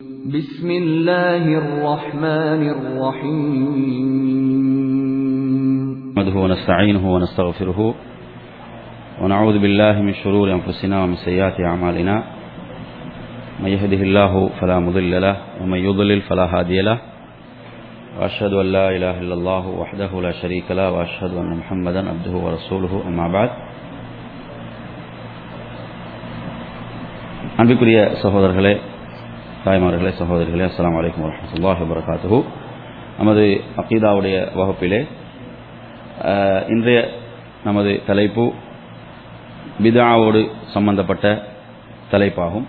بسم الله الرحمن الرحيم نحمده ونستعينه ونستغفره ونعوذ بالله من شرور أنفسنا ومن سيئات أعمالنا من يهده الله فلا مضل له ومن يضلل فلا هادي له وأشهد أن لا إله إلا الله وحده لا شريك له وأشهد أن محمدا عبده ورسوله أما بعد அன்பிற்குரிய சகோதரர்களே தாய்மார்களே சகோதரிகளே அஸ்லாம் வலைக்கம் வரமத்துல்லாஹி வரகாத்துஹு நமது அகீதாவுடைய வகுப்பிலே அஹ், இன்றைய நமது தலைப்பு பிதாவோடு சம்பந்தப்பட்ட தலைப்பாகும்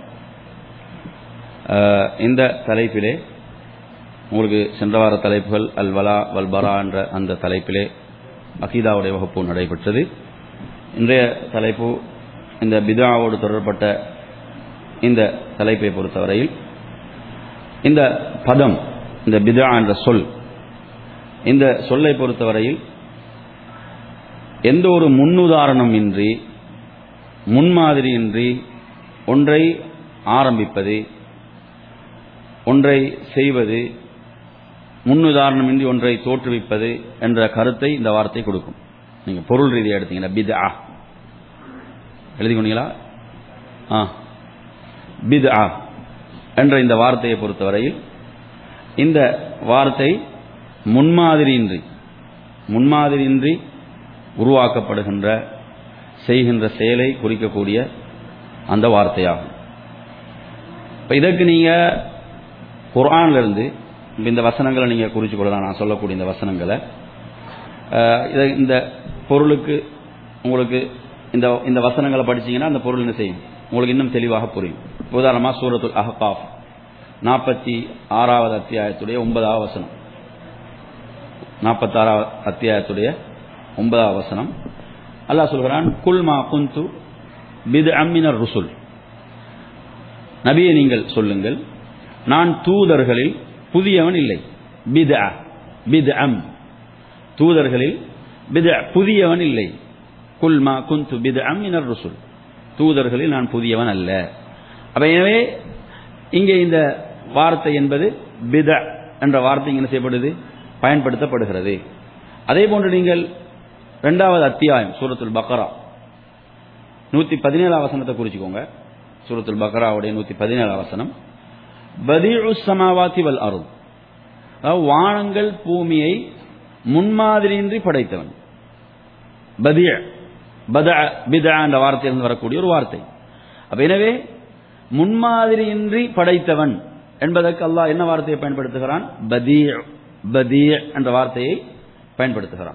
அஹ், இந்த தலைப்பிலே உங்களுக்கு சென்ற வார தலைப்புகள் அல் வலா வல் பரா என்ற அந்த தலைப்பிலே அகீதாவுடைய வகுப்பு நடைபெற்றது இன்றைய தலைப்பு இந்த பிதாவோடு தொடர்பட்ட இந்த தலைப்பை பொறுத்தவரையில் இந்த பதம் இந்த பிதா என்ற சொல் இந்த சொல்லை பொறுத்தவரையில் எந்த ஒரு முன்னுதாரணம் இன்றி முன்மாதிரியின்றி ஒன்றை ஆரம்பிப்பது ஒன்றை செய்வது முன்னுதாரணமின்றி ஒன்றை தோற்றுவிப்பது என்ற கருத்தை இந்த வார்த்தை கொடுக்கும் நீங்க பொருள் ரீதியாக எடுத்தீங்கன்னா பிதா எழுதி கொண்டீங்களா ஆ பித்ஆ என்ற இந்த வார்த்தையை பொறுத்தவரையில் இந்த வார்த்தை முன்மாதிரியின்றி முன்மாதிரியின்றி உருவாக்கப்படுகின்ற செய்கின்ற செயலை குறிக்கக்கூடிய அந்த வார்த்தையாகும் இப்போ இதற்கு நீங்க குர்ஆன்ல இருந்து இப்ப இந்த வசனங்களை நீங்க குறிச்சு கொள்ளலாம் நான் சொல்லக்கூடிய இந்த வசனங்களை அஹ், இதை இந்த பொருளுக்கு உங்களுக்கு இந்த இந்த வசனங்களை படிச்சீங்கன்னா அந்த பொருள் என்ன செய்யும் உங்களுக்கு இன்னும் தெளிவாக புரியும் உதாரணமாக சூரத்துல் அஹ்காஃப் நாற்பத்தி ஆறாவது அத்தியாயத்துடைய ஒன்பதாவது வசனம் நாற்பத்தாறாவது அத்தியாயத்துடைய ஒன்பதாவது வசனம் அல்லாஹ் சொல்கிறான் குல் மா குந்து பிது அம்மினர் ருசுல் நபியை நீங்கள் சொல்லுங்கள் நான் தூதர்களில் புதியவன் இல்லை பித் பித் அம் தூதர்களில் பித் புதியவன் இல்லை குல் மா குந்து பித் அம்மினர் ருசுல் தூதர்களில் நான் புதியவன் அல்ல அப்ப எனவே இங்கே இந்த வார்த்தை என்பது பித என்ற வார்த்தை இங்க என்ன செய்யப்படுது பயன்படுத்தப்படுகிறது அதே போன்று நீங்கள் இரண்டாவது அத்தியாயம் சூரத்துல் பக்ரா நூத்தி பதினேழாம் வசனத்தை குறிச்சுக்கோங்க சூரத்துல் பக்ராவுடைய நூத்தி பதினேழாம் வசனம் பதீஉ சமாவாத்தி வல் அருள் அதாவது வானங்கள் பூமியை முன்மாதிரியின்றி படைத்தவன் பதிய பத பிதா என்ற வார்த்தையிலிருந்து வரக்கூடிய ஒரு வார்த்தை அப்ப எனவே முன்மாதிரியின்றி படைத்தவன் என்பதற்கு அல்லாஹ் என்ன வார்த்தையை பயன்படுத்துகிறான் பதீ பதீ என்ற வார்த்தையை பயன்படுத்துகிறான்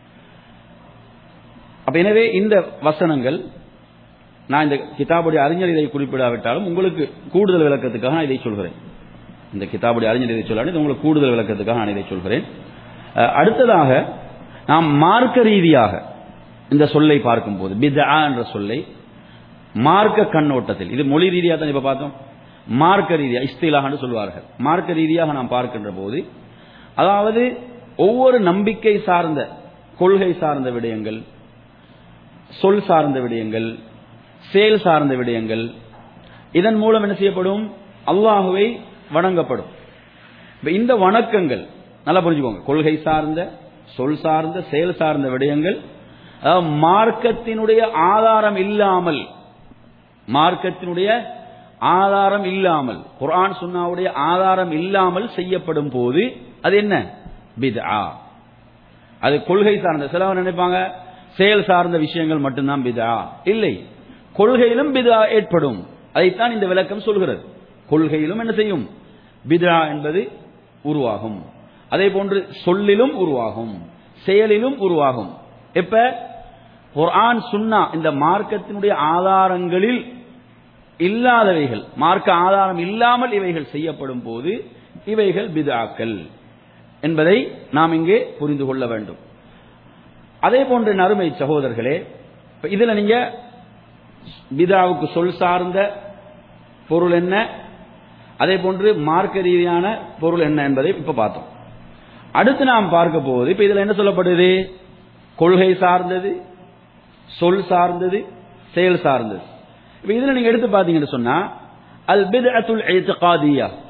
அப்ப எனவே இந்த வசனங்கள் நான் இந்த கிதாபுடைய அறிஞர் இதை குறிப்பிடாவிட்டாலும் உங்களுக்கு கூடுதல் விளக்கத்துக்காக நான் இதை சொல்கிறேன் இந்த கிதாபுடைய அறிஞர் இதை சொல்லாது உங்களுக்கு கூடுதல் விளக்கத்துக்காக நான் இதை சொல்கிறேன் அஹ், அடுத்ததாக நாம் மார்க்க ரீதியாக இந்த சொல்லை பார்க்கும்போது பிதா என்ற சொல்லை மார்க்க கண்ணோட்டத்தில் இது மொழி ரீதியாக தான் இப்ப பார்த்தோம் மார்க்க ரீதியா இஸ்திலாகன்னு சொல்வார்கள் மார்க்க ரீதியாக நாம் பார்க்கின்ற போது அதாவது ஒவ்வொரு நம்பிக்கை சார்ந்த கொள்கை சார்ந்த விடயங்கள் சொல் சார்ந்த விடயங்கள் செயல் சார்ந்த விடயங்கள் இதன் மூலம் என்ன செய்யப்படும் அல்லாஹுவை வணங்கப்படும் இப்ப இந்த வணக்கங்கள் நல்லா புரிஞ்சுக்கோங்க கொள்கை சார்ந்த சொல் சார்ந்த செயல் சார்ந்த விடயங்கள் அதாவது மார்க்கத்தினுடைய ஆதாரம் இல்லாமல் மார்க்கத்தினுடைய ஆதாரம் இல்லாமல் குர்ஆன் சுன்னாவுடைய ஆதாரம் இல்லாமல் செய்யப்படும் போது அது என்ன பித்ஆ அது கொள்கை சார்ந்த சிலவர் நினைப்பாங்க செயல் சார்ந்த விஷயங்கள் மட்டும்தான் பிதா இல்லை கொள்கையிலும் பிதா ஏற்படும் அதைத்தான் இந்த விளக்கம் சொல்கிறது கொள்கையிலும் என்ன செய்யும் பிதா என்பது உருவாகும் அதே போன்று சொல்லிலும் உருவாகும் செயலிலும் உருவாகும் எப்ப குர்ஆன் சுன்னா இந்த மார்க்கத்தினுடைய ஆதாரங்களில் இல்லாதவைகள் மார்க்க ஆதாரம் இல்லாமல் இவைகள் செய்யப்படும் போது இவைகள் பிதாக்கள் என்பதை நாம் இங்கே புரிந்து கொள்ள வேண்டும் அதே போன்ற நறுமை சகோதரர்களே இப்ப இதுல நீங்க பிதாவுக்கு சொல் சார்ந்த பொருள் என்ன அதே போன்று மார்க்க ரீதியான பொருள் என்ன என்பதை இப்ப பார்த்தோம் அடுத்து நாம் பார்க்க போவது இப்ப இதுல என்ன சொல்லப்படுது கொள்கை சார்ந்தது சொல் சார்ந்தது செயல் சார்ந்தது இப்ப இதுல நீங்க எடுத்து பாத்தீங்கன்னு சொன்னா அல் பித்அத்துல் இத்திகாதியா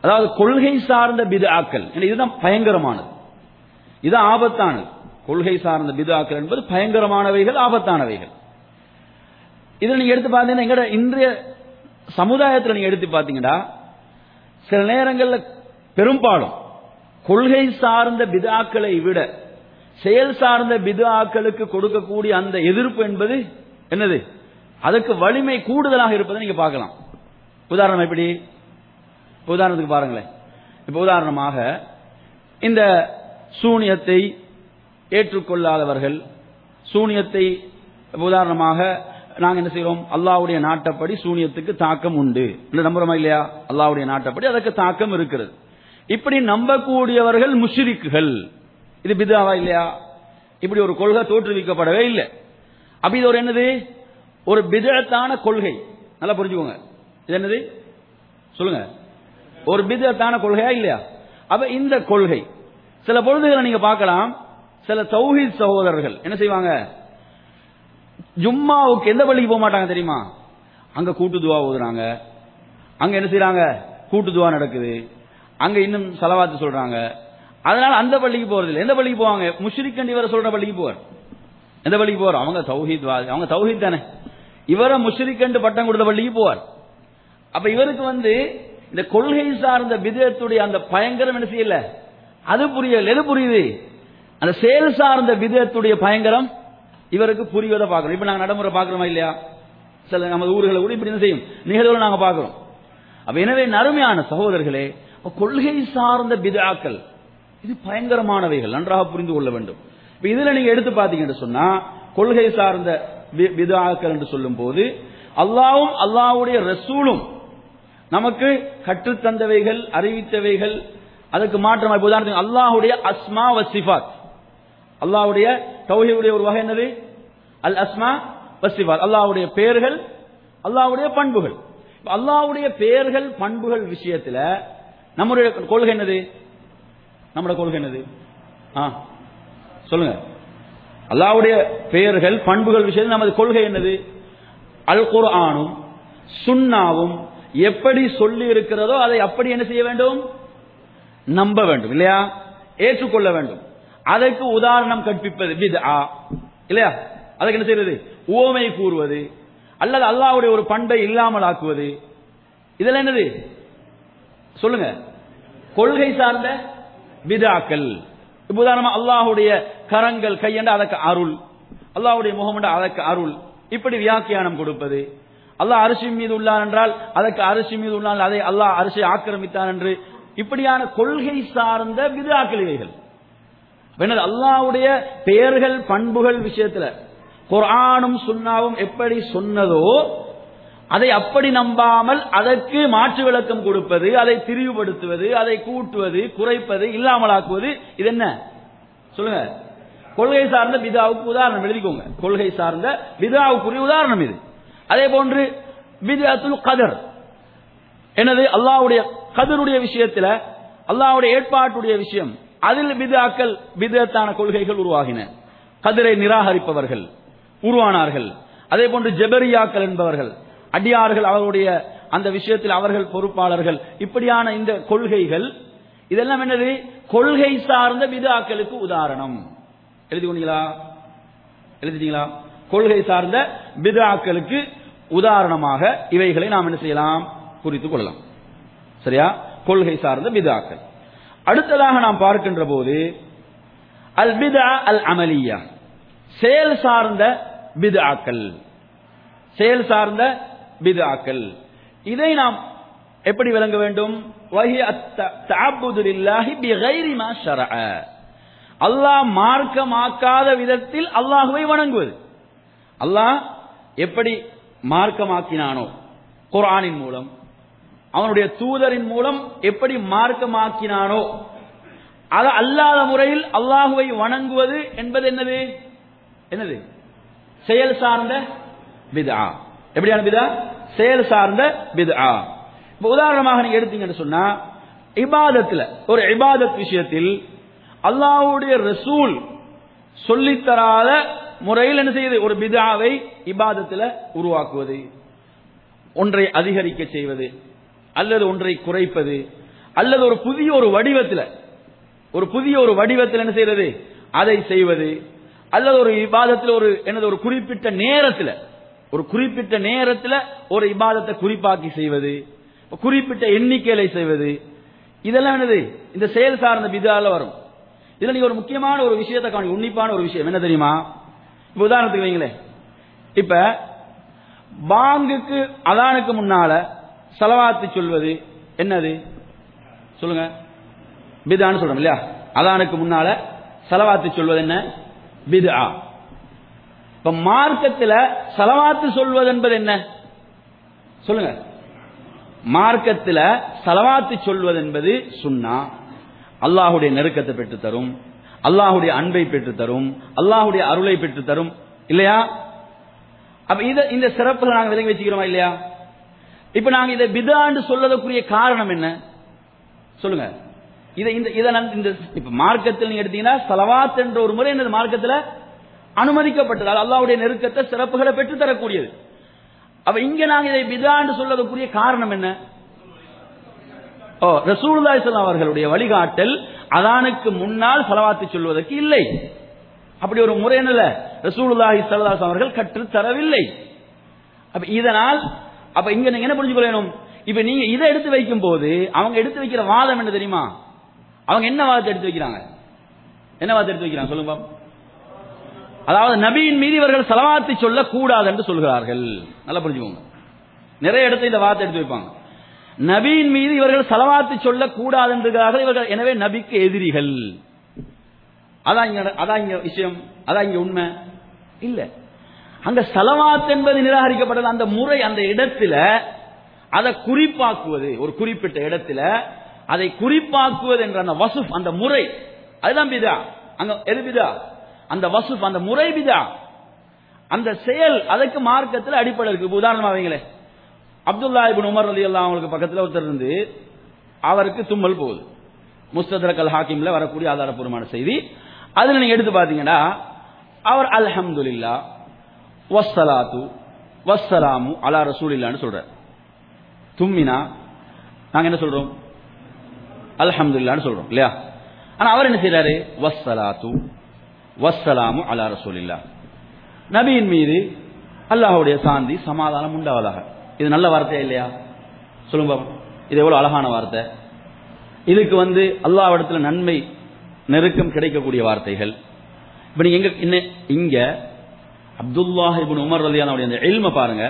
அதாவது கொள்கை சார்ந்த பிதாக்கள் இதுதான் பயங்கரமானது இது ஆபத்தானது கொள்கை சார்ந்த பிதாக்கள் என்பது பயங்கரமானவைகள் ஆபத்தானவைகள் இதில் நீங்க எடுத்து பார்த்தீங்கன்னா எங்கட இன்றைய சமுதாயத்தில் நீங்க எடுத்து பார்த்தீங்கன்னா சில நேரங்களில் பெரும்பாலும் கொள்கை சார்ந்த பிதாக்களை விட செயல் சார்ந்த பிதாக்களுக்கு கொடுக்கக்கூடிய அந்த எதிர்ப்பு என்பது என்னது அதுக்கு வலிமை கூடுதலாக இருப்பதை நீங்க பார்க்கலாம் உதாரணம் எப்படி இப்ப உதாரணத்துக்கு பாருங்களேன் இப்ப உதாரணமாக இந்த சூனியத்தை ஏற்றுக்கொள்ளாதவர்கள் சூனியத்தை இப்ப உதாரணமாக நாங்க என்ன செய்வோம் அல்லாவுடைய நாட்டப்படி சூனியத்துக்கு தாக்கம் உண்டு இல்லை நம்புறோமா இல்லையா அல்லாவுடைய நாட்டப்படி அதற்கு தாக்கம் இருக்கிறது இப்படி நம்பக்கூடியவர்கள் முஷ்ரிக்குகள் இது பிதாவா இல்லையா இப்படி ஒரு கொள்கை தோற்றுவிக்கப்படவே இல்லை அப்ப இது ஒரு என்னது ஒரு பிதத்தான கொள்கை நல்லா புரிஞ்சுக்கோங்க இது என்னது சொல்லுங்க ஒரு பிதத்தான கொள்கையா இல்லையா அப்ப இந்த கொள்கை சில பொழுதுகளை நீங்க பார்க்கலாம் சில தௌஹீத் சகோதரர்கள் என்ன செய்வாங்க ஜும்மாவுக்கு எந்த பள்ளிக்கு போக மாட்டாங்க தெரியுமா அங்க கூட்டு துவா ஓதுறாங்க அங்க என்ன செய்யறாங்க கூட்டு துவா நடக்குது அங்க இன்னும் செலவாத்து சொல்றாங்க அதனால அந்த பள்ளிக்கு போறது இல்லை எந்த பள்ளிக்கு போவாங்க முஷ்ரிக்கண்டி வர சொல்ற பள்ளிக்கு போவார் எந்த பள்ளிக்கு போவார் அவங்க தௌஹீத் அவங்க தௌஹீத் தானே இவரை முஷ்ரிக்கண்டு பட்டம் கொடுத்த பள்ளிக்கு போவார் அப்ப இவருக்கு வந்து இந்த கொள்கை சார்ந்த விதத்துடைய அந்த பயங்கரம் என்ன செய்யல அது புரியல எது புரியுது அந்த செயல் சார்ந்த விதத்துடைய பயங்கரம் இவருக்கு புரிவதை பார்க்கணும் இப்ப நாங்க நடைமுறை பார்க்கிறோமா இல்லையா சில நமது ஊர்களை கூட இப்படி என்ன செய்யும் நிகழ்வுகள் நாங்க பார்க்கிறோம் அப்ப எனவே நறுமையான சகோதரர்களே கொள்கை சார்ந்த பிதாக்கள் இது பயங்கரமானவைகள் நன்றாக புரிந்து கொள்ள வேண்டும் இப்ப இதுல நீங்க எடுத்து பாத்தீங்கன்னு சொன்னா கொள்கை சார்ந்த பிதாக்கள் என்று சொல்லும் போது அல்லாவும் அல்லாவுடைய ரசூலும் நமக்கு கற்றுத்தந்தவைகள் அறிவித்தவைகள் அதுக்கு மாற்றமா இப்ப உதாரணத்துக்கு அல்லாஹுடைய அஸ்மா வசிஃபாத் அல்லாஹுடைய தௌஹீதுடைய ஒரு வகை என்னது அல் அஸ்மா வசிஃபாத் அல்லாஹுடைய பெயர்கள் அல்லாஹுடைய பண்புகள் அல்லாஹுடைய பெயர்கள் பண்புகள் விஷயத்துல நம்முடைய கொள்கை என்னது நம்முடைய கொள்கை என்னது ஆ சொல்லுங்க அல்லாவுடைய பெயர்கள் பண்புகள் விஷயத்தில் நமது கொள்கை என்னது அல் குர்ஆனும் சுன்னாவும் எப்படி சொல்லி இருக்கிறதோ அதை அப்படி என்ன செய்ய வேண்டும் நம்ப வேண்டும் இல்லையா ஏற்றுக்கொள்ள வேண்டும் அதற்கு உதாரணம் கற்பிப்பது வித் ஆ இல்லையா அதுக்கு என்ன செய்யறது ஓமை கூறுவது அல்லது அல்லாவுடைய ஒரு பண்பை இல்லாமல் ஆக்குவது இதெல்லாம் என்னது சொல்லுங்க கொள்கை சார்ந்த விதாக்கள் இப்ப உதாரணமா அல்லாஹுடைய கரங்கள் கையண்ட அதற்கு அருள் அல்லாஹுடைய முகமண்ட அதற்கு அருள் இப்படி வியாக்கியானம் கொடுப்பது அல்லாஹ் அரிசி மீது உள்ளான் என்றால் அதற்கு அரிசி மீது உள்ளான் அதை அல்லாஹ் அரிசி ஆக்கிரமித்தான் என்று இப்படியான கொள்கை சார்ந்த விதாக்கள் இவைகள் என்னது அல்லாவுடைய பெயர்கள் பண்புகள் விஷயத்துல குர்ஆனும் சுன்னாவும் எப்படி சொன்னதோ அதை அப்படி நம்பாமல் அதற்கு மாற்று விளக்கம் கொடுப்பது அதை திரிவுபடுத்துவது அதை கூட்டுவது குறைப்பது இல்லாமலாக்குவது இது என்ன சொல்லுங்க கொள்கை சார்ந்த விதாவுக்கு உதாரணம் எழுதிக்கோங்க கொள்கை சார்ந்த விதாவுக்குரிய உதாரணம் இது அதே போன்று விதாத்துல் கதர் என்னது அல்லாவுடைய கதருடைய விஷயத்துல அல்லாவுடைய ஏற்பாட்டுடைய விஷயம் அதில் விதாக்கள் விதத்தான கொள்கைகள் உருவாகின கதிரை நிராகரிப்பவர்கள் உருவானார்கள் அதே போன்று ஜெபரியாக்கள் என்பவர்கள் அடியார்கள் அவருடைய அந்த விஷயத்தில் அவர்கள் பொறுப்பாளர்கள் இப்படியான இந்த கொள்கைகள் இதெல்லாம் என்னது கொள்கை சார்ந்த விதாக்களுக்கு உதாரணம் எழுதி கொண்டீங்களா எழுதிட்டீங்களா கொள்கை சார்ந்த விதாக்களுக்கு உதாரணமாக இவைகளை நாம் என்ன செய்யலாம் குறித்துக் கொள்ளலாம் சரியா கொள்கை சார்ந்த பிதாக்கள் அடுத்ததாக நாம் பார்க்கின்ற போது அல் பிதா அல் அமலியா செயல் சார்ந்த பிதாக்கள் செயல் சார்ந்த பிதாக்கள் இதை நாம் எப்படி விளங்க வேண்டும் அல்லாஹ் மார்க்கமாக்காத விதத்தில் அல்லாஹுவை வணங்குவது அல்லாஹ் எப்படி மார்க்கமாக்கினானோ குரானின் மூலம் அவனுடைய தூதரின் மூலம் எப்படி மார்க்கமாக்கினானோ அது அல்லாத முறையில் அல்லாஹுவை வணங்குவது என்பது என்னது என்னது செயல் சார்ந்த பிதா எப்படியான பிதா செயல் சார்ந்த பிதா இப்ப உதாரணமாக நீங்க எடுத்தீங்கன்னு சொன்னா இபாதத்துல ஒரு இபாதத் விஷயத்தில் அல்லாஹ்வுடைய ரசூல் சொல்லித்தராத முறையில் என்ன செய்யுது ஒரு பிதாவை இபாதத்துல உருவாக்குவது ஒன்றை அதிகரிக்க செய்வது அல்லது ஒன்றை குறைப்பது அல்லது ஒரு புதிய ஒரு வடிவத்தில் ஒரு புதிய ஒரு வடிவத்தில் என்ன செய்யறது அதை செய்வது அல்லது ஒரு இபாதத்தில் ஒரு என்னது ஒரு குறிப்பிட்ட நேரத்தில் ஒரு குறிப்பிட்ட நேரத்தில் ஒரு இபாதத்தை குறிப்பாக்கி செய்வது குறிப்பிட்ட எண்ணிக்கையில செய்வது இதெல்லாம் என்னது இந்த செயல் சார்ந்த பிதால வரும் இதுல நீங்க ஒரு முக்கியமான ஒரு விஷயத்தை காணி உன்னிப்பான ஒரு விஷயம் என்ன தெரியுமா இப்ப உதாரணத்துக்கு வைங்களேன் இப்ப பாங்குக்கு அதானுக்கு முன்னால செலவாத்து சொல்வது என்னது சொல்லுங்க பிதான்னு சொல்றோம் இல்லையா அதானுக்கு முன்னால செலவாத்து சொல்வது என்ன பிதா இப்ப மார்க்கத்தில் செலவாத்து சொல்வது என்பது என்ன சொல்லுங்க மார்க்கத்தில் செலவாத்து சொல்வது என்பது சுன்னா அல்லாஹுடைய நெருக்கத்தை பெற்று தரும் அல்லாஹுடைய அன்பை பெற்று தரும் அல்லாஹுடைய அருளை பெற்று தரும் இல்லையா அப்ப இத இந்த சிறப்புகளை நாங்க விலங்கி வச்சுக்கிறோமா இல்லையா இப்ப நாங்க இதை பிதான்னு சொல்லதற்குரிய காரணம் என்ன சொல்லுங்க இதை இந்த இதை நான் இந்த இப்ப மார்க்கத்தில் நீங்க எடுத்தீங்கன்னா சலவாத் என்ற ஒரு முறை என்னது மார்க்கத்தில் அனுமதிக்கப்பட்டது அது அல்லாவுடைய நெருக்கத்தை சிறப்புகளை பெற்று தரக்கூடியது அப்ப இங்க நாங்க இதை பிதான்னு சொல்லதற்குரிய காரணம் என்ன ஓ ரசூலுல்லாஹி ஸல்லல்லாஹு அவர்களுடைய வழிகாட்டல் அதானுக்கு முன்னால் சலவாத்து சொல்வதற்கு இல்லை அப்படி ஒரு முறை என்னல ரசூலுல்லாஹி ஸல்லல்லாஹு அலைஹி அவர்கள் கற்று தரவில்லை அப்ப இதனால் அப்ப இங்க நீங்க என்ன புரிஞ்சு கொள்ளணும் இப்ப நீங்க இதை எடுத்து வைக்கும் போது அவங்க எடுத்து வைக்கிற வாதம் என்ன தெரியுமா அவங்க என்ன வாதத்தை எடுத்து வைக்கிறாங்க என்ன வாதத்தை எடுத்து வைக்கிறாங்க சொல்லுங்க பாப்போம். அதாவது நபியின் மீது இவர்கள் செலவாத்து சொல்ல கூடாது என்று சொல்கிறார்கள் நல்லா புரிஞ்சுக்கோங்க நிறைய இடத்துல இந்த வார்த்தை எடுத்து வைப்பாங்க நபியின் மீது இவர்கள் செலவாத்து சொல்ல கூடாது என்றார்கள் இவர்கள் எனவே நபிக்கு எதிரிகள் அதான் இங்க அதான் இங்க விஷயம் அதான் இங்க உண்மை இல்ல அங்க செலவாத் என்பது நிராகரிக்கப்பட்டது அந்த முறை அந்த இடத்துல அதை குறிப்பாக்குவது ஒரு குறிப்பிட்ட இடத்துல அதை குறிப்பாக்குவது என்ற அந்த வசுப் அந்த முறை அதுதான் பிதா அங்க எது பிதா அந்த வசுப் அந்த முறை பிதா அந்த செயல் அதுக்கு மார்க்கத்தில் அடிப்படை இருக்கு இப்ப உதாரணமா வைங்களே அப்துல்லா இபின் உமர் அலி அல்லா அவங்களுக்கு பக்கத்தில் ஒருத்தர் இருந்து அவருக்கு தும்மல் போகுது முஸ்தத்ரக் அல் ஹாக்கிம்ல வரக்கூடிய ஆதாரப்பூர்வமான செய்தி அதுல நீங்க எடுத்து பாத்தீங்கன்னா அவர் அல்ஹம்துலில்லா வஸ்ஸலாத்து வஸ்ஸலாமு அலா ரசூலில்லான்னு சொல்றார் தும்மினா நாங்க என்ன சொல்றோம் அல்ஹம்துலில்லான்னு சொல்றோம் இல்லையா ஆனா அவர் என்ன செய்யறாரு வஸ்ஸலாத்து வஸ்ஸலாமு அலா ரசூலில்லா நபியின் மீது அல்லாஹ்வுடைய சாந்தி சமாதானம் உண்டாவதாக இது நல்ல வார்த்தையா இல்லையா சொல்லுங்க பாப்போம். இது எவ்வளவு அழகான வார்த்தை இதுக்கு வந்து அல்லாஹ்விடத்துல நன்மை நெருக்கம் கிடைக்கக்கூடிய வார்த்தைகள் இப்ப நீங்க எங்க இன்ன- இங்க அப்துல்லாஹ் இப்னு உமர் ரலியானுடைய அந்த இல்ம பாருங்க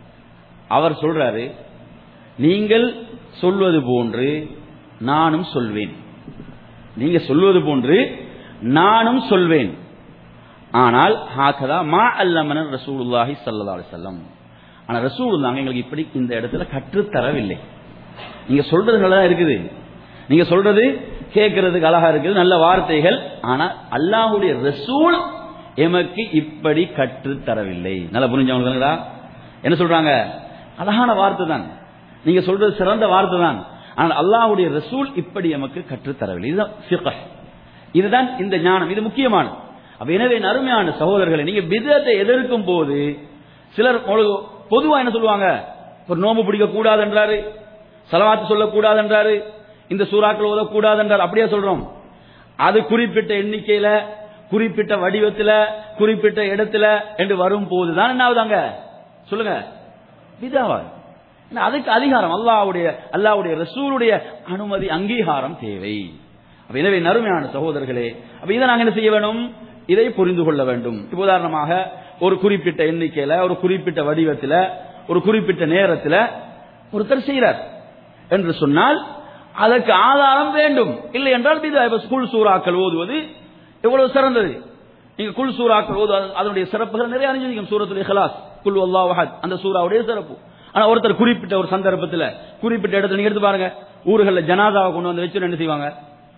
அவர் சொல்றாரு நீங்கள் சொல்வது போன்று நானும் சொல்வேன் நீங்க சொல்வது போன்று நானும் சொல்வேன் ஆனால் ஹாக்கதா மா அல்லமன ரசூலுல்லாஹி ஸல்லல்லாஹு அலைஹி வஸல்லம் ஆனா ரசூலுல்லாஹ் எங்களுக்கு இப்படி இந்த இடத்துல கற்றுத் தரவில்லை நீங்க சொல்றது நல்லா இருக்குது நீங்க சொல்றது கேட்கறதுக்கு அழகா இருக்குது நல்ல வார்த்தைகள் ஆனா அல்லாஹ்வுடைய ரசூல் எமக்கு இப்படி கற்றுத் தரவில்லை நல்லா புரிஞ்சவங்களா என்ன சொல்றாங்க அழகான வார்த்தை தான் நீங்க சொல்றது சிறந்த வார்த்தை தான் ஆனால் அல்லாஹ்வுடைய ரசூல் இப்படி எமக்கு கற்றுத் தரவில்லை இதுதான் ஃபிக்ஹ். இதுதான் இந்த ஞானம் இது முக்கியமானது அப்ப எனவே அருமையான சகோதரர்களை நீங்க பிதத்தை எதிர்க்கும் போது சிலர் உங்களுக்கு பொதுவா என்ன சொல்லுவாங்க ஒரு நோம்பு பிடிக்க கூடாது என்றாரு செலவாத்து சொல்லக்கூடாது என்றாரு இந்த சூறாக்கள் ஓதக்கூடாது என்றார் அப்படியே சொல்றோம் அது குறிப்பிட்ட எண்ணிக்கையில குறிப்பிட்ட வடிவத்துல குறிப்பிட்ட இடத்துல என்று வரும் போதுதான் என்ன ஆகுதாங்க சொல்லுங்க பிதாவா ஏன்னா அதுக்கு அதிகாரம் அல்லாஹ்வுடைய அல்லாஹ்வுடைய ரசூலுடைய அனுமதி அங்கீகாரம் தேவை அப்ப எனவே நறுமையான சகோதரர்களே அப்ப இதை நாங்க என்ன செய்ய வேணும் இதை புரிந்து கொள்ள வேண்டும் இப்ப உதாரணமாக ஒரு குறிப்பிட்ட எண்ணிக்கையில ஒரு குறிப்பிட்ட வடிவத்துல ஒரு குறிப்பிட்ட நேரத்துல ஒருத்தர் செய்கிறார் என்று சொன்னால் அதற்கு ஆதாரம் வேண்டும் இல்லை என்றால் பிதா இப்ப ஸ்கூல் சூறாக்கள் ஓதுவது எவ்வளவு சிறந்தது நீங்க குல் சூறாக்கள் ஓது அது- அதனுடைய சிறப்புகள் நிறைய அறிஞ்சிருக்கும் சூரத்துல் இஹ்லாஸ் குல் அல்லாஹ் அஹத் அந்த சூறாவுடைய சிறப்பு ஆனா ஒருத்தர் குறிப்பிட்ட ஒரு சந்தர்ப்பத்துல குறிப்பிட்ட இடத்துல நீங்க எடுத்து பாருங்க ஊர்களில் ஜனாதாவை கொண்டு வந்து வச்சு என்ன செய்வாங்க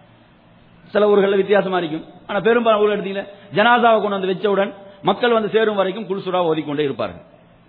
சில ஊர்களில் வித்தியாசமா இருக்கும் ஆனா பெரும்பாலும் ஊர் எடுத்தீங்களா ஜனாதாவை கொண்டு வந்து வச்சவுடன் மக்கள் வந்து சேரும் வரைக்கும் குல்சூரா ஓதிக்கொண்டே இருப்பார்கள்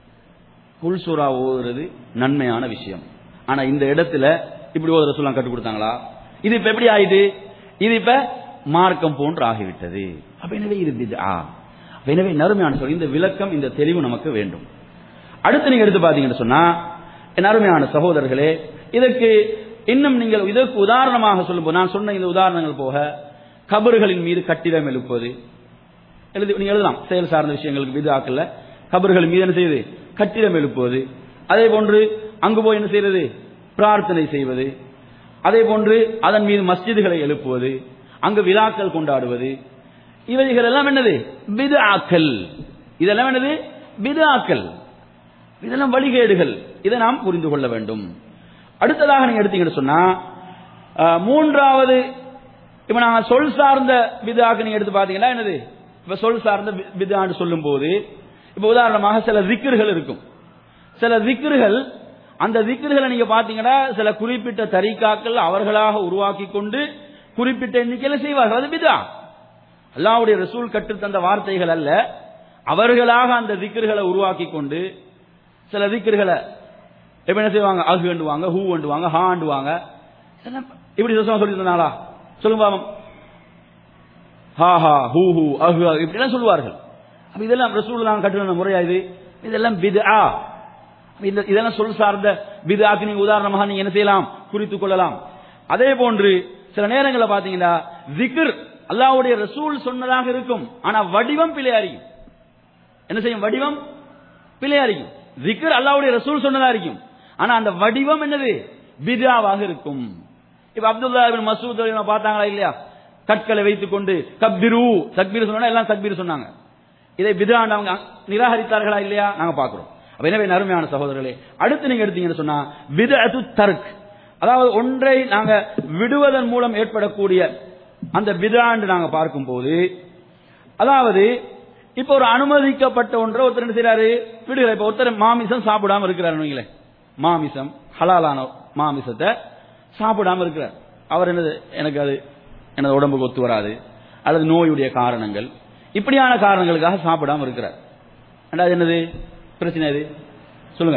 குல்சூரா ஓதுறது நன்மையான விஷயம் ஆனா இந்த இடத்துல இப்படி ஓதுற சொல்லலாம் கற்றுக் கொடுத்தாங்களா இது இப்ப எப்படி ஆயிடுது இது இப்ப மார்க்கம் போன்று ஆகிவிட்டது அப்ப எனவே இது பித்ஆ. அப்ப எனவே நறுமையான சொல் இந்த விளக்கம் இந்த தெளிவு நமக்கு வேண்டும் அடுத்து நீங்க எடுத்து பாத்தீங்கன்னு சொன்னா என் அருமையான சகோதரர்களே இதற்கு இன்னும் நீங்கள் இதற்கு உதாரணமாக சொல்லும்போது நான் சொன்ன இந்த உதாரணங்கள் போக கபறுகளின் மீது கட்டிடம் எழுப்புவது எழுதி நீங்க எழுதலாம் செயல் சார்ந்த விஷயங்களுக்கு விதாக்கல்ல கபர்கள் மீது என்ன செய்யுது கட்டிடம் எழுப்புவது அதே போன்று அங்கு போய் என்ன செய்யறது பிரார்த்தனை செய்வது அதே போன்று அதன் மீது மஸ்ஜிதுகளை எழுப்புவது அங்கு விழாக்கள் கொண்டாடுவது இவைகள் எல்லாம் என்னது பிதாக்கள் இதெல்லாம் என்னது பிதாக்கள் இதெல்லாம் வழிகேடுகள் இதை நாம் புரிந்து கொள்ள வேண்டும் அடுத்ததாக நீங்க எடுத்தீங்கன்னு சொன்னா அஹ், மூன்றாவது இப்ப நான் சொல் சார்ந்த விதாக்கு நீங்க எடுத்து பாத்தீங்கன்னா என்னது இப்ப சொல் சார்ந்த விதான்னு சொல்லும் போது இப்ப உதாரணமாக சில திக்ருகள் இருக்கும் சில திக்ருகள் அந்த திக்ருகளை நீங்க பாத்தீங்கன்னா சில குறிப்பிட்ட தரிகாக்கள் அவர்களாக உருவாக்கி கொண்டு குறிப்பிட்ட எண்ணிக்கையில செய்வார்கள் அது பிதா அல்லாஹ்வுடைய ரசூல் கற்றுத்தந்த வார்த்தைகள் அல்ல அவர்களாக அந்த திக்ருகளை உருவாக்கி கொண்டு சில திக்ருகளை இப்ப என்ன செய்வாங்க அகு வேண்டுவாங்க ஹூ வேண்டுவாங்க ஹா வேண்டுவாங்க இதெல்லாம் இப்படி ரசூல் சொல்லி தந்தாங்களா சொல்லுங்க பாவம் ஹா ஹா ஹூ ஹூ அஹு அஹு இப்படிலாம் சொல்லுவார்கள் அப்ப இதெல்லாம் ரசூல் நாங்கள் கற்றுன முறையா இது இதெல்லாம் பித்ஆ இந்த இதெல்லாம் சொல் சார்ந்த பிதாக்கு நீங்க உதாரணமாக நீங்க என்ன செய்யலாம் குறித்துக் கொள்ளலாம் அதே போன்று சில நேரங்களில் பாத்தீங்கன்னா திக்ர் அல்லாஹ்வுடைய ரசூல் சொன்னதாக இருக்கும் ஆனா வடிவம் பிழை அறியும் என்ன செய்யும் வடிவம் பிழை அறியும் திக்ர் அல்லாஹ்வுடைய ரசூல் சொன்னதா இருக்கும் ஆனா அந்த வடிவம் என்னது பிதாவாக இருக்கும் இப்ப அப்துல்லா இப்னு மசூத் ரலியல்லாஹு பார்த்தாங்களா இல்லையா கற்களை வைத்துக் கொண்டு கப்பிரு தக்பீர் சொன்னா எல்லாம் தக்பீர் சொன்னாங்க இதை பிதாண்டு அவங்க நிராகரித்தார்களா இல்லையா நாங்க பார்க்கிறோம் அப்ப எனவே அருமையான சகோதரர்களே அடுத்து நீங்க எடுத்தீங்கன்னு சொன்னா விதத்து தர்க் அதாவது ஒன்றை நாங்க விடுவதன் மூலம் ஏற்படக்கூடிய அந்த பிதாண்டு நாங்க பார்க்கும்போது அதாவது இப்ப ஒரு அனுமதிக்கப்பட்ட ஒன்றை ஒருத்தர் என்ன செய்யறாரு விடுகிறார் இப்ப ஒருத்தர் மாமிசம் சாப்பிடாம இருக்கிறாரு வைங்களேன் மாமிசம் ஹலாலான மாமிசத்தை சாப்பிடாம இருக்கிறார் அவர் என்னது எனக்கு அது எனது உடம்புக்கு ஒத்து வராது அல்லது நோயுடைய காரணங்கள் இப்படியான காரணங்களுக்காக சாப்பிடாம இருக்கிறார் ஏண்டா அது என்னது பிரச்சனை இது சொல்லுங்க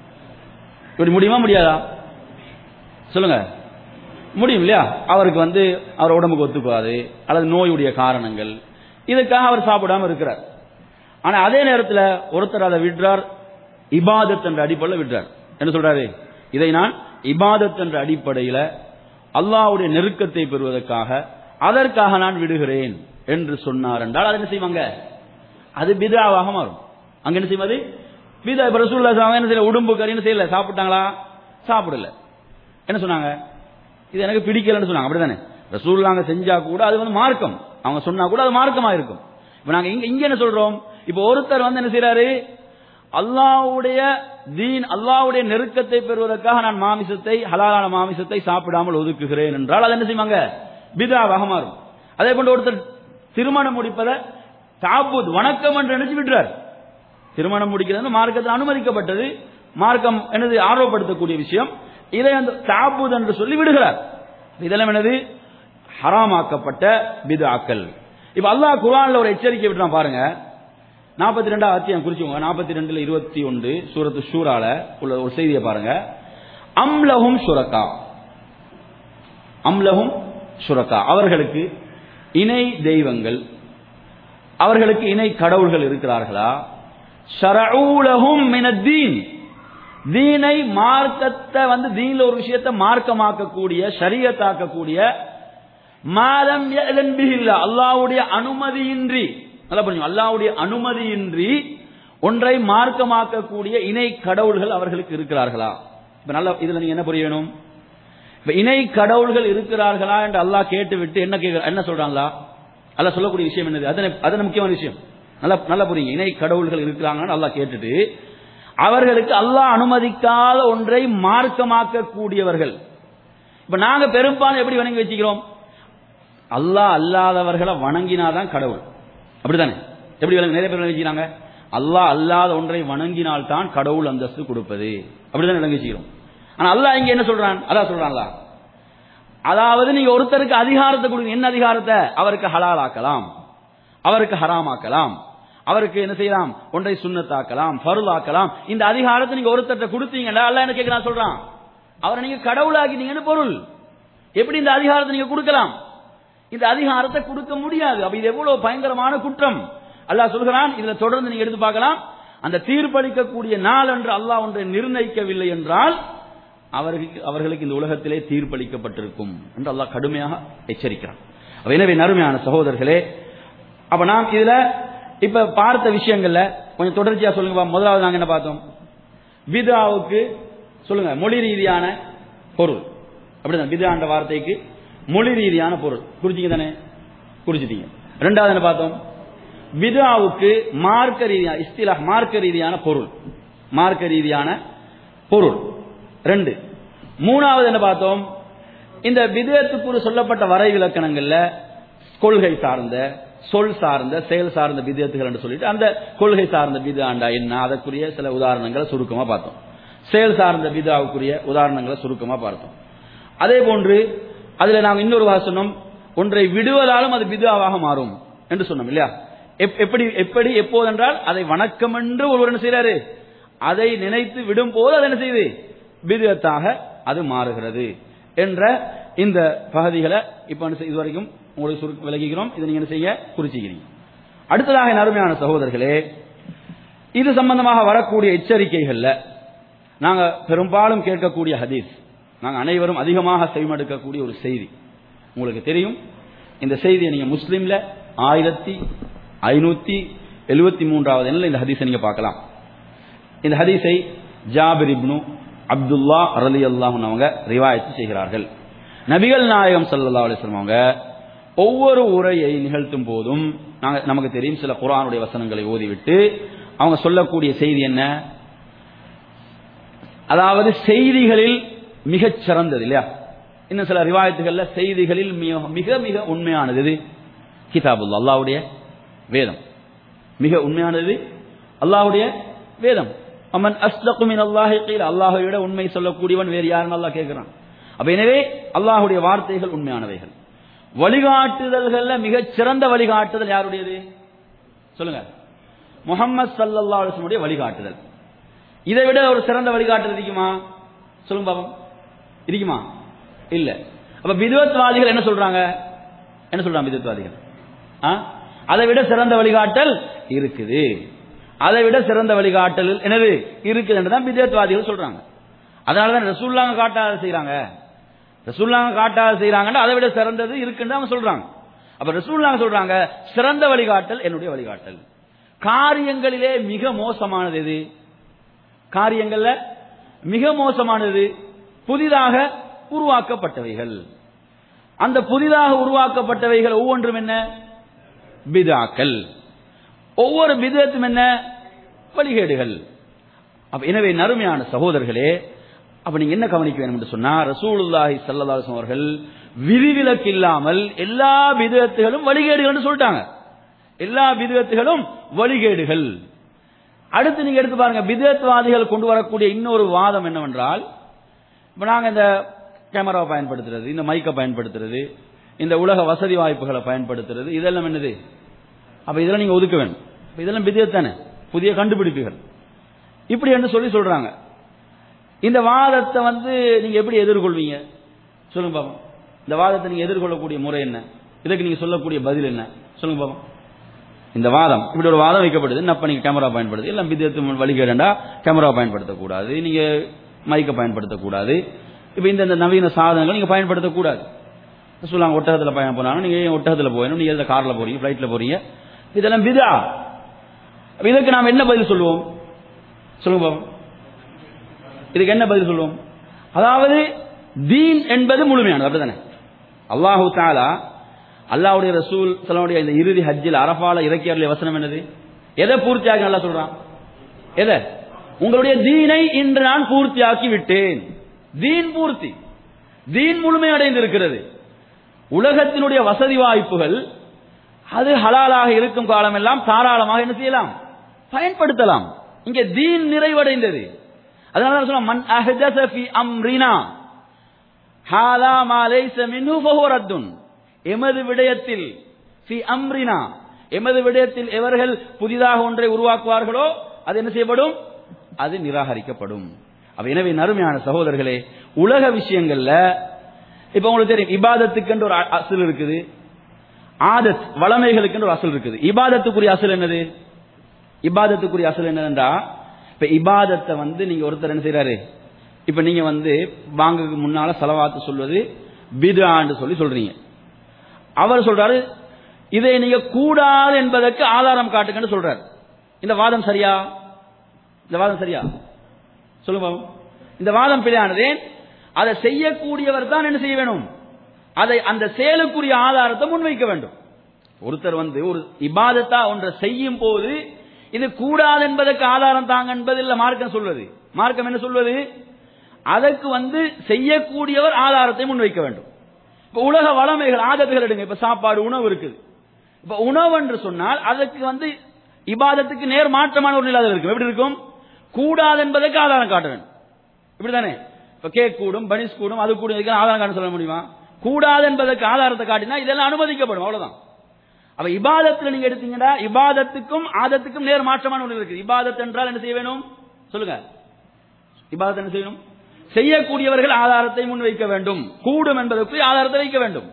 இப்படி முடியுமா முடியாதா சொல்லுங்க முடியும் இல்லையா அவருக்கு வந்து அவர் உடம்புக்கு ஒத்துக்காது அல்லது நோயுடைய காரணங்கள் இதுக்காக அவர் சாப்பிடாம இருக்கிறார் ஆனா அதே நேரத்தில் ஒருத்தர் அதை விடுறார் இபாதத் என்ற அடிப்படையில் விடுறார் என்ன சொல்றாரு இதை நான் இபாதத் என்ற அடிப்படையில் அல்லாஹ்வுடைய நெருக்கத்தை பெறுவதற்காக அதற்காக நான் விடுகிறேன் என்று சொன்னார் என்றால் அது என்ன செய்வாங்க அது பிதாவாக மாறும் அங்க என்ன செய்வது பிதா இப்ப ரசூல்லா ஸல்லல்லாஹு என்ன செய்யல உடம்பு கறி என்ன செய்யல சாப்பிட்டாங்களா சாப்பிடல என்ன சொன்னாங்க இது எனக்கு பிடிக்கலன்னு சொன்னாங்க அப்படிதானே ரசூல் நாங்க செஞ்சா கூட அது வந்து மார்க்கம் அவங்க சொன்னா கூட அது மார்க்கமா இருக்கும் இப்ப நாங்க இங்க இங்க என்ன சொல்றோம் இப்ப ஒருத்தர் வந்து என்ன செய்யறாரு அல்லாஹ்வுடைய தீன் அல்லாஹ்வுடைய நெருக்கத்தை பெறுவதற்காக நான் மாமிசத்தை ஹலாலான மாமிசத்தை சாப்பிடாமல் ஒதுக்குகிறேன் என்றால் அது என்ன செய்வாங்க பிதாவாக மாறும் அதே போன்று ஒருத்தர் திருமணம் முடிப்பதை தாபூத் வணக்கம் என்று நினைச்சு விடுறார் திருமணம் முடிக்கிறது மார்க்கத்தில் அனுமதிக்கப்பட்டது மார்க்கம் என்னது ஆர்வப்படுத்தக்கூடிய விஷயம் இதை அந்த தாபூத் என்று சொல்லி விடுகிறார் இதெல்லாம் என்னது ஹராமாக்கப்பட்ட பிதாக்கள் இப்ப அல்லாஹ் குர்ஆன்ல ஒரு எச்சரிக்கை விட்டுறான் பாருங்க நாற்பத்தி ரெண்டாவது அத்தியம் குறிச்சுங்க நாற்பத்தி ரெண்டுல இருபத்தி ஒன்று சூரத்து ஷூரால உள்ள ஒரு செய்தியை பாருங்க அம்லஹும் சுரக்கா அம்லஹும் சுரக்கா அவர்களுக்கு இணை தெய்வங்கள் அவர்களுக்கு இணை கடவுள்கள் இருக்கிறார்களா ஷரஊலஹும் மினத்தீன் தீனை மார்க்கத்தை வந்து தீன்ல ஒரு விஷயத்தை மார்க்கமாக்கக்கூடிய ஷரியத்தாக்கக்கூடிய மாதம் இல்லா அல்லாவுடைய அனுமதியின்றி நல்லா புரியும் அல்லாவுடைய அனுமதியின்றி ஒன்றை மார்க்கமாக்கக்கூடிய இணை கடவுள்கள் அவர்களுக்கு இருக்கிறார்களா இப்ப நல்ல இதுல நீங்க என்ன புரியணும் இப்ப இணை கடவுள்கள் இருக்கிறார்களா என்று அல்லாஹ் கேட்டு விட்டு என்ன கேட்க என்ன சொல்றாங்களா அல்லாஹ் சொல்லக்கூடிய விஷயம் என்னது அதனை அதன முக்கியமான விஷயம் நல்லா நல்லா புரியுங்க இணை கடவுள்கள் இருக்கிறாங்கன்னு அல்லாஹ் கேட்டுட்டு அவர்களுக்கு அல்லாஹ் அனுமதிக்காத ஒன்றை மார்க்கமாக்க கூடியவர்கள் இப்ப நாங்க பெரும்பாலும் எப்படி வணங்கி வச்சுக்கிறோம் அல்லாஹ் அல்லாதவர்களை வணங்கினாதான் கடவுள் அப்படித்தானே எப்படி விளங்கு நிறைய பேர் வச்சுக்கிறாங்க அல்லாஹ் அல்லாத ஒன்றை வணங்கினால் தான் கடவுள் அந்தஸ்து கொடுப்பது அப்படிதான் விளங்கி வச்சுக்கிறோம் ஆனா அல்லாஹ் இங்க என்ன சொல்றான் அல்லாஹ் சொல்றான்ல அதாவது நீங்க ஒருத்தருக்கு அதிகாரத்தை கொடுங்க என்ன அதிகாரத்தை அவருக்கு ஹலாலாக்கலாம் அவருக்கு ஹராமாக்கலாம் அவருக்கு என்ன செய்யலாம் ஒன்றை சுண்ணத்தாக்கலாம் ஃபருளாக்கலாம் இந்த அதிகாரத்தை நீங்க ஒருத்தர்ட்ட கொடுத்தீங்கன்னா அல்லாஹ் என்ன கேட்கிறான் சொல்றான் அவரை நீங்க கடவுளாக்கிட்டீங்கன்னு பொருள் எப்படி இந்த அதிகாரத்தை நீங்க கொடுக்கலாம் இந்த அதிகாரத்தை கொடுக்க முடியாது அப்ப இது எவ்வளவு பயங்கரமான குற்றம் அல்லாஹ் சொல்கிறான் இதுல தொடர்ந்து நீங்க எடுத்து பார்க்கலாம் அந்த தீர்ப்பளிக்கக்கூடிய நாள் என்று அல்லாஹ் ஒன்றை நிர்ணயிக்கவில்லை என்றால் அவர்களுக்கு அவர்களுக்கு இந்த உலகத்திலே தீர்ப்பளிக்கப்பட்டிருக்கும் என்று அல்லாஹ் கடுமையாக எச்சரிக்கிறான் அப்ப எனவே நறுமையான சகோதரர்களே அப்ப நாம் இதுல இப்ப பார்த்த விஷயங்கள்ல கொஞ்சம் தொடர்ச்சியா சொல்லுங்க பா. முதலாவது நாங்க என்ன பார்த்தோம் பிதாவுக்கு சொல்லுங்க மொழி ரீதியான பொருள் அப்படிதான் பிதான்ற வார்த்தைக்கு மொழி ரீதியான பொருள் குறிச்சிங்க தானே குறிச்சிட்டீங்க ரெண்டாவது என்ன பார்த்தோம் பிதாவுக்கு மார்க்க ரீதியான இஸ்திலா மார்க்க ரீதியான பொருள் மார்க்க ரீதியான பொருள் ரெண்டு மூணாவது என்ன பார்த்தோம் இந்த விதத்துக்கு சொல்லப்பட்ட வரை விலக்கணங்கள்ல கொள்கை சார்ந்த சொல் சார்ந்த செயல் சார்ந்த விதத்துகள் என்று சொல்லிட்டு அந்த கொள்கை சார்ந்த விதாண்டா என்ன அதற்குரிய சில உதாரணங்களை சுருக்கமா பார்த்தோம் செயல் சார்ந்த விதாவுக்குரிய உதாரணங்களை சுருக்கமா பார்த்தோம் அதே போன்று அதுல நாம் இன்னொரு வாசனம் சொன்னோம் ஒன்றை விடுவதாலும் அது விதாவாக மாறும் என்று சொன்னோம் இல்லையா எப்- எப்படி எப்படி எப்போதென்றால் அதை வணக்கம் என்று ஒருவர் என்ன செய்யறாரு அதை நினைத்து விடும் போது அது என்ன செய்யுது விதத்தாக அது மாறுகிறது என்ற இந்த பகுதிகளை இப்ப என்ன செய்ய- இதுவரைக்கும் உங்களுக்கு சுருக்க விலகிக்கிறோம் இதை நீங்க என்ன செய்ய குறிச்சிக்கிறீங்க அடுத்ததாக என் அருமையான சகோதரர்களே இது சம்பந்தமாக வரக்கூடிய எச்சரிக்கைகள்ல நாங்க பெரும்பாலும் கேட்கக்கூடிய ஹதீஸ் நாங்க அனைவரும் அதிகமாக செவிமடுக்கக்கூடிய ஒரு செய்தி உங்களுக்கு தெரியும் இந்த செய்தியை நீங்க முஸ்லிம்ல ஆயிரத்தி ஐநூத்தி எழுபத்தி மூன்றாவது எண்ணில் இந்த ஹதீஸை நீங்க பார்க்கலாம் இந்த ஹதீஸை ஜாபிர் இப்னு அப்துல்லா ரலி அல்லாஹன் அவங்க ரிவாயத்து செய்கிறார்கள் நபிகள் நாயகம் ஸல்லல்லாஹு அலைஹி வஸல்லம் அவங்க ஒவ்வொரு உரையை நிகழ்த்தும் போதும் நாங்க நமக்கு தெரியும் சில குர்ஆனுடைய வசனங்களை ஓதிவிட்டு அவங்க சொல்லக்கூடிய செய்தி என்ன அதாவது செய்திகளில் மிகச் சிறந்தது இல்லையா இன்னும் சில ரிவாயத்துகள்ல செய்திகளில் மிக மிக மிக உண்மையானது எது கிதாபுல்லா அல்லாஹ்வுடைய வேதம் மிக உண்மையானது அல்லாஹ்வுடைய வேதம் அமன் அஸ்தகு மின் அல்லாஹி கீழ அல்லாஹை விட உண்மை சொல்லக்கூடியவன் வேறு யாருன்னு அல்லாஹ் கேட்கிறான் அப்ப எனவே அல்லாஹ்வுடைய வார்த்தைகள் உண்மையானவைகள் வழிகாட்டுதல்கள்ல மிகச் சிறந்த வழிகாட்டுதல் யாருடையது சொல்லுங்க முகம்மது சல்லல்லாஹு அலைஹி வஸல்லம் உடைய வழிகாட்டுதல் இதை விட ஒரு சிறந்த வழிகாட்டுதல் இருக்குமா சொல்லுங்க பாப்போம் இருக்குமா இல்ல அப்ப விதவத்வாதிகள் என்ன சொல்றாங்க என்ன சொல்றாங்க விதவத்வாதிகள் ஆ? அதை விட சிறந்த வழிகாட்டல் இருக்குது அதை விட சிறந்த வழிகாட்டல் என்னது இருக்குது என்றுதான் விதவத்வாதிகள் சொல்றாங்க அதனாலதான் ரசூல்லாங்க காட்டாத செய்றாங்க ரசூல்லாங்க காட்டாத செய்றாங்கன்னா அதை விட சிறந்தது இருக்குன்னு அவங்க சொல்றாங்க அப்ப ரசூல்லாங்க சொல்றாங்க சிறந்த வழிகாட்டல் என்னுடைய வழிகாட்டல் காரியங்களிலே மிக மோசமானது எது காரியங்கள்ல மிக மோசமானது புதிதாக உருவாக்கப்பட்டவைகள் அந்த புதிதாக உருவாக்கப்பட்டவைகள் ஒவ்வொன்றும் என்ன பிதாக்கள் ஒவ்வொரு பிதத்தும் என்ன வழிகேடுகள் அப்ப எனவே நறுமையான சகோதரர்களே அப்ப நீங்க என்ன கவனிக்க வேண்டும் என்று சொன்னா ரசூலுல்லாஹி ஸல்லல்லாஹு அலைஹி வஸல்லம் அவர்கள் விதிவிலக்கு இல்லாமல் எல்லா பிதத்துகளும் வழிகேடுகள் சொல்லிட்டாங்க எல்லா பிதத்துகளும் வழிகேடுகள் அடுத்து நீங்க எடுத்து பாருங்க பிதத்வாதிகள் கொண்டு வரக்கூடிய இன்னொரு வாதம் என்னவென்றால் இப்ப நாங்க இந்த கேமராவை பயன்படுத்துறது இந்த மைக்கை பயன்படுத்துறது இந்த உலக வசதி வாய்ப்புகளை பயன்படுத்துறது இதெல்லாம் என்னது அப்ப இதெல்லாம் நீங்க ஒதுக்க வேண்டும் அப்ப இதெல்லாம் பிதியத் தானே புதிய கண்டுபிடிப்புகள் இப்படி என்று சொல்லி சொல்றாங்க இந்த வாதத்தை வந்து நீங்க எப்படி எதிர்கொள்வீங்க சொல்லுங்க பாப்போம் இந்த வாதத்தை நீங்க எதிர்கொள்ளக்கூடிய முறை என்ன இதுக்கு நீங்க சொல்லக்கூடிய பதில் என்ன சொல்லுங்க பாப்போம் இந்த வாதம் இப்படி ஒரு வாதம் வைக்கப்படுது என்னப்ப நீங்க கேமரா பயன்படுது எல்லாம் வித்தியத்து வழிகேடா கேமரா பயன்படுத்தக்கூடாது நீங்க மைக்கை பயன்படுத்தக்கூடாது இப்ப இந்த இந்த நவீன சாதனங்கள் நீங்க பயன்படுத்தக்கூடாது சொல்லுவாங்க ஒட்டகத்தில் பயணம் போனாங்க நீங்க ஏன் ஒட்டகத்தில் போகணும் நீங்க எதில் கார்ல போறீங்க ஃபிளைட்ல போறீங்க இதெல்லாம் விதா அப்ப இதுக்கு நாம் என்ன பதில் சொல்லுவோம் சொல்லுங்க பாப்போம் இதுக்கு என்ன பதில் சொல்லுவோம் அதாவது தீன் என்பது முழுமையானது அப்படிதானே அல்லாஹு தாலா அல்லாஹ்வுடைய ரசூல் சலாவுடைய இந்த இறுதி ஹஜ்ஜில் அரபால இறக்கியருடைய வசனம் என்னது எதை பூர்த்தியாக்கி நல்லா சொல்றான் எதை உங்களுடைய தீனை இன்று நான் பூர்த்தியாக்கி விட்டேன் தீன் பூர்த்தி தீன் முழுமையடைந்து இருக்கிறது உலகத்தினுடைய வசதி வாய்ப்புகள் அது ஹலாலாக இருக்கும் காலமெல்லாம் தாராளமாக என்ன செய்யலாம் பயன்படுத்தலாம் இங்கே தீன் நிறைவடைந்தது அதனால தான் சொல்ல மன் அஹ்தஸ ஃபி அம்ரினா ஹாலா மா லைஸ மின்ஹு ஃபஹுவ ரத்துன் எமது விடயத்தில் ஃபி அம்ரினா எமது விடயத்தில் எவர்கள் புதிதாக ஒன்றை உருவாக்குவார்களோ அது என்ன செய்யப்படும் அது நிராகரிக்கப்படும் அப்ப எனவே நறுமையான சகோதரர்களே உலக விஷயங்கள்ல இப்ப உங்களுக்கு தெரியும் இபாதத்துக்கு ஒரு அ- அசல் இருக்குது ஆதத் வளமைகளுக்கு ஒரு அசல் இருக்குது இபாதத்துக்குரிய அசல் என்னது இபாதத்துக்குரிய அசல் என்னன்னா இப்ப இபாதத்தை வந்து நீங்க ஒருத்தர் என்ன செய்யறாரு இப்ப நீங்க வந்து பாங்குக்கு முன்னால செலவாத்து சொல்வது பிதான்னு சொல்லி சொல்றீங்க அவர் சொல்றாரு இதை நீங்க கூடாது என்பதற்கு ஆதாரம் காட்டுங்கன்னு சொல்றாரு இந்த வாதம் சரியா இந்த வாதம் சரியா சொல்லுங்க பாப்போம். இந்த வாதம் பிழையானது அதை செய்யக்கூடியவர் தான் என்ன செய்ய வேணும் அதை அந்த செயலுக்குரிய ஆதாரத்தை முன்வைக்க வேண்டும் ஒருத்தர் வந்து ஒரு இபாதத்தா ஒன்றை செய்யும் போது இது கூடாது என்பதற்கு ஆதாரம் தாங்க என்பது இல்ல மார்க்கம் சொல்வது மார்க்கம் என்ன சொல்வது அதற்கு வந்து செய்யக்கூடியவர் ஆதாரத்தை முன்வைக்க வேண்டும் இப்ப உலக வளமைகள் ஆதத்துகள் எடுங்க இப்ப சாப்பாடு உணவு இருக்குது இப்ப உணவு என்று சொன்னால் அதற்கு வந்து இபாதத்துக்கு நேர் மாற்றமான ஒரு நிலை அதில் இருக்கும் எப்படி இருக்கும் கூடாது என்பதற்கு ஆதாரம் காட்ட வேண்டும் இப்படிதானே இப்ப கேக் கூடும் பனிஸ் கூடும் அது கூடும் இதுக்கு ஆதாரம் காட்ட சொல்ல முடியுமா கூடாது என்பதற்கு ஆதாரத்தை காட்டினா இதெல்லாம் அனுமதிக்கப்படும் அவ்வளவுதான் அப்ப இபாதத்துல நீங்க எடுத்தீங்கன்னா இபாதத்துக்கும் ஆதத்துக்கும் நேர் மாற்றமான ஒன்று இருக்கு இபாதத் என்றால் என்ன செய்ய வேணும் சொல்லுங்க இபாதத் என்ன செய்யணும் செய்யக்கூடியவர்கள் ஆதாரத்தை முன்வைக்க வேண்டும் கூடும் என்பதற்கு ஆதாரத்தை வைக்க வேண்டும்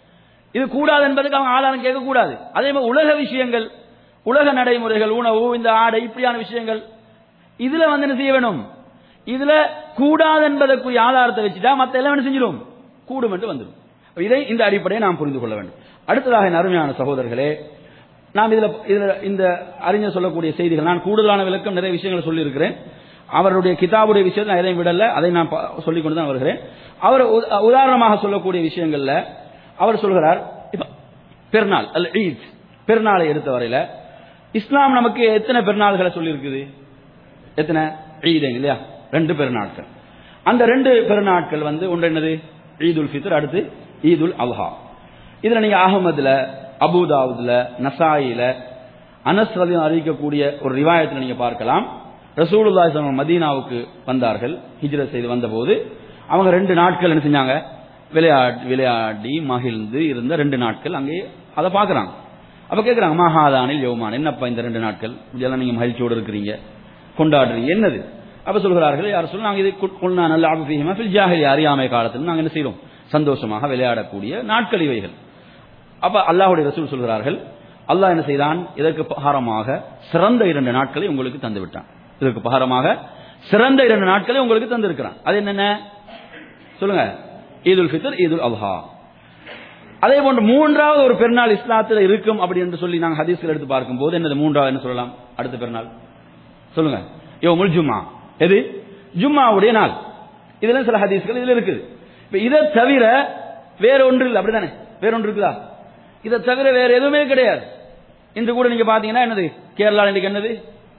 இது கூடாது என்பதுக்கு அவங்க ஆதாரம் கேட்கக்கூடாது அதே மாதிரி உலக விஷயங்கள் உலக நடைமுறைகள் உணவு இந்த ஆடை இப்படியான விஷயங்கள் இதுல வந்து என்ன செய்ய வேணும் இதுல கூடாது என்பதற்குரிய ஆதாரத்தை வச்சுட்டா மத்த எல்லாம் என்ன செஞ்சிடும் கூடும் என்று வந்துடும் அப்ப இதை இந்த அடிப்படையை நாம் புரிந்து கொள்ள வேண்டும் அடுத்ததாக என் அருமையான சகோதரர்களே நாம் இதுல இதுல இந்த அறிஞர் சொல்லக்கூடிய செய்திகள் நான் கூடுதலான விளக்கம் நிறைய விஷயங்களை சொல்லியிருக்கிறேன் அவருடைய கிதாபுடைய விஷயத்தை நான் எதையும் விடல அதை நான் ப- சொல்லிக் கொண்டு தான் வருகிறேன் அவர் உ- உதாரணமாக சொல்லக்கூடிய விஷயங்கள்ல அவர் சொல்கிறார் இப்ப பெருநாள் அல்ல ஈத் பெருநாளை எடுத்த வரையில இஸ்லாம் நமக்கு எத்தனை பெருநாள்களை சொல்லியிருக்குது எத்தனை ஈதுங்க இல்லையா ரெண்டு பெருநாட்கள் அந்த ரெண்டு பெருநாட்கள் வந்து ஒன்று என்னது ஈதுல் ஃபித்ர் அடுத்து ஈதுல் அல்ஹா இதுல நீங்க அகமதுல அபுதாவுதுல நசாயில அனஸ் ரலியல்லாஹு அறிவிக்கக்கூடிய ஒரு ரிவாயத்தில் நீங்க பார்க்கலாம் ரசூலுல்லாஹி ஸல்லல்லாஹு அலைஹி வஸல்லம் மதீனாவுக்கு வந்தார்கள் ஹிஜ்ரத் செய்து வந்தபோது அவங்க ரெண்டு நாட்கள் என்ன செஞ்சாங்க விளையாடி விளையாடி மகிழ்ந்து இருந்த ரெண்டு நாட்கள் அங்கே அதை பார்க்கறாங்க அப்ப கேட்கறாங்க மகாதானில் யோமான் என்னப்பா இந்த ரெண்டு நாட்கள் இதெல்லாம் நீங்க மகிழ்ச்சியோடு இருக்கிறீங்க கொண்டாடுறீங்க என்னது அப்ப சொல்கிறார்கள் யார் சொல்ல நாங்க இது கொள்ளா நல்ல அபுஃபீஹிமா ஃபில் ஜாஹிலி அறியாமை காலத்தில் நாங்க என்ன செய்றோம் சந்தோஷமாக விளையாடக்கூடிய நாட்கள் இவைகள் அப்ப அல்லாஹ்வுடைய ரசூல் சொல்கிறார்கள் அல்லாஹ் என்ன செய்தான் இதற்கு பகாரமாக சிறந்த இரண்டு நாட்களை உங்களுக்கு தந்து விட்டான் இதற்கு பகாரமாக சிறந்த இரண்டு நாட்களை உங்களுக்கு தந்திருக்கிறான் அது என்னென்ன சொல்லுங்க ஈதுல் ஃபித்ர் ஈதுல் அல்ஹா அதே போன்று மூன்றாவது ஒரு பெருநாள் இஸ்லாத்தில் இருக்கும் அப்படி என்று சொல்லி நாங்கள் ஹதீஸ்கள் எடுத்து பார்க்கும்போது என்னது மூன்றாவது என்ன சொல்லலாம் அடுத்த பெருநாள் சொல்லுங்க யோ முல் ஜும்மா எது ஜும்மாவுடைய நாள் இதுல சில ஹதீஸ்கள் இதுல இருக்குது இப்ப இதை தவிர வேற ஒன்று இல்லை அப்படிதானே வேற ஒன்று இருக்குதா இதை தவிர வேற எதுவுமே கிடையாது இன்று கூட நீங்க பாத்தீங்கன்னா என்னது கேரளா இன்னைக்கு என்னது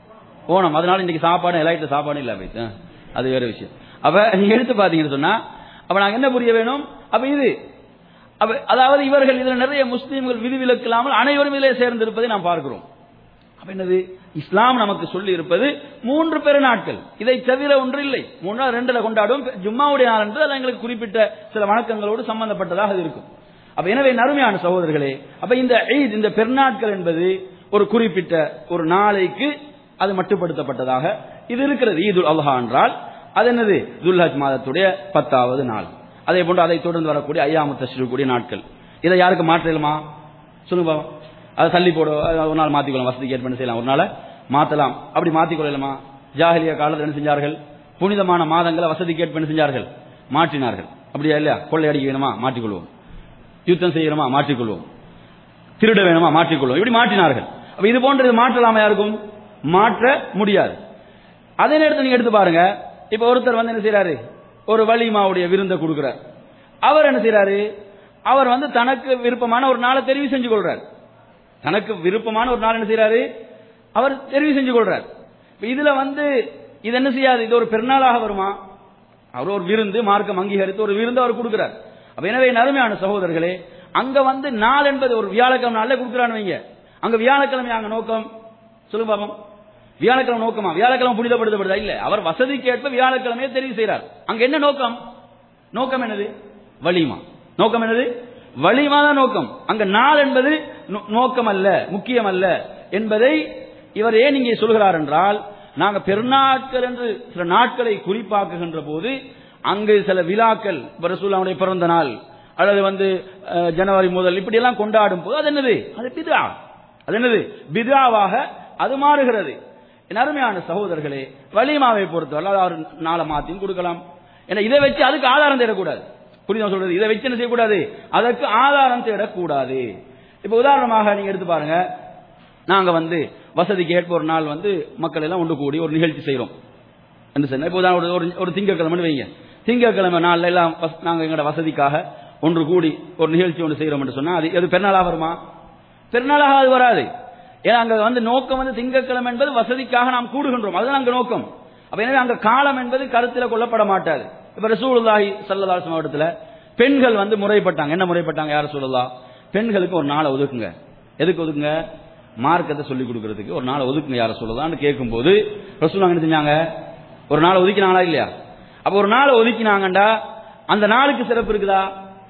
ஓணம் அதனால இன்னைக்கு சாப்பாடு எலைட்ல சாப்பாடு இல்ல போயிட்டு ஆ, அது வேற விஷயம் அப்ப நீங்க எடுத்து பாத்தீங்கன்னு சொன்னா அப்ப நாங்க என்ன புரிய வேணும் அப்ப இது அப்ப அதாவது இவர்கள் இதுல நிறைய முஸ்லீம்கள் விதிவிலக்கு இல்லாமல் அனைவரும் இதிலே சேர்ந்திருப்பதை நாம் பார்க்கிறோம் அப்ப என்னது இஸ்லாம் நமக்கு சொல்லி இருப்பது மூன்று பெருநாட்கள் இதை தவிர ஒன்று இல்லை மூணு ரெண்டுல கொண்டாடும் ஜும்மாவுடைய நாள் என்று அது எங்களுக்கு குறிப்பிட்ட சில வணக்கங்களோடு சம்பந்தப்பட்டதாக அது இருக்கும் அப்ப எனவே நறுமையான சகோதரர்களே அப்ப இந்த ஈத் இந்த பெருநாட்கள் என்பது ஒரு குறிப்பிட்ட ஒரு நாளைக்கு அது மட்டுப்படுத்தப்பட்டதாக இது இருக்கிறது ஈதுல் அல்ஹா என்றால் அது என்னது துல்ஹஜ் மாதத்துடைய பத்தாவது நாள் அதே போன்று அதை தொடர்ந்து வரக்கூடிய ஐயாமு தஷ்ரூக்கூடிய நாட்கள் இதை யாருக்கு மாற்றலாமா சொல்லுங்க பாவம் அதை தள்ளி போட அதை ஒரு நாள் மாத்திக்கொள்ளலாம் வசதிக்கு ஏற்ப செய்யலாம் ஒரு நாளை மாத்தலாம் அப்படி மாத்திக்கொள்ளலாமா ஜாஹிலிய காலத்தில் என்ன செஞ்சார்கள் புனிதமான மாதங்களை வசதிக்கு ஏற்ப என்ன செஞ்சார்கள் மாற்றினார்கள் அப்படியா இல்லையா கொள்ளை அடிக்க வேணுமா மாற்றிக்கொள்வோம் யுத்தம் செய்யணுமா மாற்றிக்கொள்வோம் திருட வேணுமா மாற்றிக்கொள்வோம் இப்படி மாற்றினார்கள் அப்ப இது போன்றது மாற்றலாமா யாருக்கும் மாற்ற முடியாது அதே நேரத்தில் நீங்க எடுத்து பாருங்க இப்ப ஒருத்தர் வந்து என்ன செய்யறாரு ஒரு வலிமாவுடைய விருந்தை கொடுக்கிறார் அவர் என்ன செய்யறாரு அவர் வந்து தனக்கு விருப்பமான ஒரு நாளை தெரிவு செஞ்சு கொள்றார் தனக்கு விருப்பமான ஒரு நாள் என்ன செய்யறாரு அவர் தெரிவு செஞ்சு கொள்றார் இப்ப இதுல வந்து இது என்ன செய்யாது இது ஒரு பெருநாளாக வருமா அவர் ஒரு விருந்து மார்க்கம் அங்கீகரித்து ஒரு விருந்து அவர் கொடுக்கிறார் அப்ப எனவே என் அருமையான சகோதரர்களே அங்க வந்து நாள் என்பது ஒரு வியாழக்கிழமை நாள்ல கொடுக்குறான்னு வைங்க அங்க வியாழக்கிழமை அங்க நோக்கம் சொல்லுங்க பாப்போம் வியாழக்கிழமை நோக்கமா வியாழக்கிழமை புனிதப்படுத்தப்படுதா இல்ல அவர் வசதிக்கு ஏற்ப வியாழக்கிழமையை தெரிவு செய்கிறார் அங்க என்ன நோக்கம் நோக்கம் என்னது வலிமா நோக்கம் என்னது வலிமா தான் நோக்கம் அங்க நாள் என்பது நோ- நோக்கம் அல்ல முக்கியம் அல்ல என்பதை இவர் ஏன் இங்கே சொல்கிறார் என்றால் நாங்க பெருநாட்கள் என்று சில நாட்களை குறிப்பாக்குகின்ற போது அங்கு சில விழாக்கள் இப்ப ரசூலுல்லாஹ்வுடைய பிறந்த நாள் அல்லது வந்து அஹ், ஜனவரி முதல் இப்படி எல்லாம் கொண்டாடும் போது அது என்னது அது பிதா அது என்னது பிதாவாக அது மாறுகிறது என் அருமையான சகோதரர்களே வலிமாவை பொறுத்தவரை அவர் நாளை மாத்தியும் கொடுக்கலாம் ஏன்னா இதை வச்சு அதுக்கு ஆதாரம் தேடக்கூடாது புரியுதா நான் சொல்றது இதை வச்சு என்ன செய்யக்கூடாது அதற்கு ஆதாரம் தேடக்கூடாது இப்ப உதாரணமாக நீங்க எடுத்து பாருங்க நாங்க வந்து வசதிக்கு ஏற்ப ஒரு நாள் வந்து மக்கள் எல்லாம் ஒன்று கூடி ஒரு நிகழ்ச்சி செய்றோம் என்று சொன்னா இப்போ உதாரணம் ஒரு- ஒரு ஒரு திங்கக்கிழமைன்னு வைங்க திங்கக்கிழமை நாள்ல எல்லாம் வஸ்- நாங்க எங்களோட வசதிக்காக ஒன்று கூடி ஒரு நிகழ்ச்சி ஒன்று செய்கிறோம் என்று சொன்னா அது எது பெருநாளா வருமா பெருநாளாக அது வராது ஏன்னா அங்க வந்து நோக்கம் வந்து திங்கட்கிழமை என்பது வசதிக்காக நாம் கூடுகின்றோம் அதுதான் அங்க நோக்கம் அப்ப எனவே அங்க காலம் என்பது கருத்தில் கொள்ளப்பட மாட்டாது இப்ப ரசூலுல்லாஹி ஸல்லல்லாஹு அலைஹி மாவட்டத்தில் பெண்கள் வந்து முறைப்பட்டாங்க என்ன முறைப்பட்டாங்க யார் சொல்லலாம் பெண்களுக்கு ஒரு நாளை ஒதுக்குங்க எதுக்கு ஒதுக்குங்க மார்க்கத்தை சொல்லி கொடுக்கறதுக்கு ஒரு நாளை ஒதுக்குங்க யார சொல்லலாம்னு கேட்கும்போது ரசூலுல்லாஹ் என்ன செஞ்சாங்க ஒரு நாளை ஒதுக்கினாங்களா இல்லையா அப்ப ஒரு நாளை ஒதுக்கினாங்கண்டா அந்த நாளுக்கு சிறப்பு இருக்குதா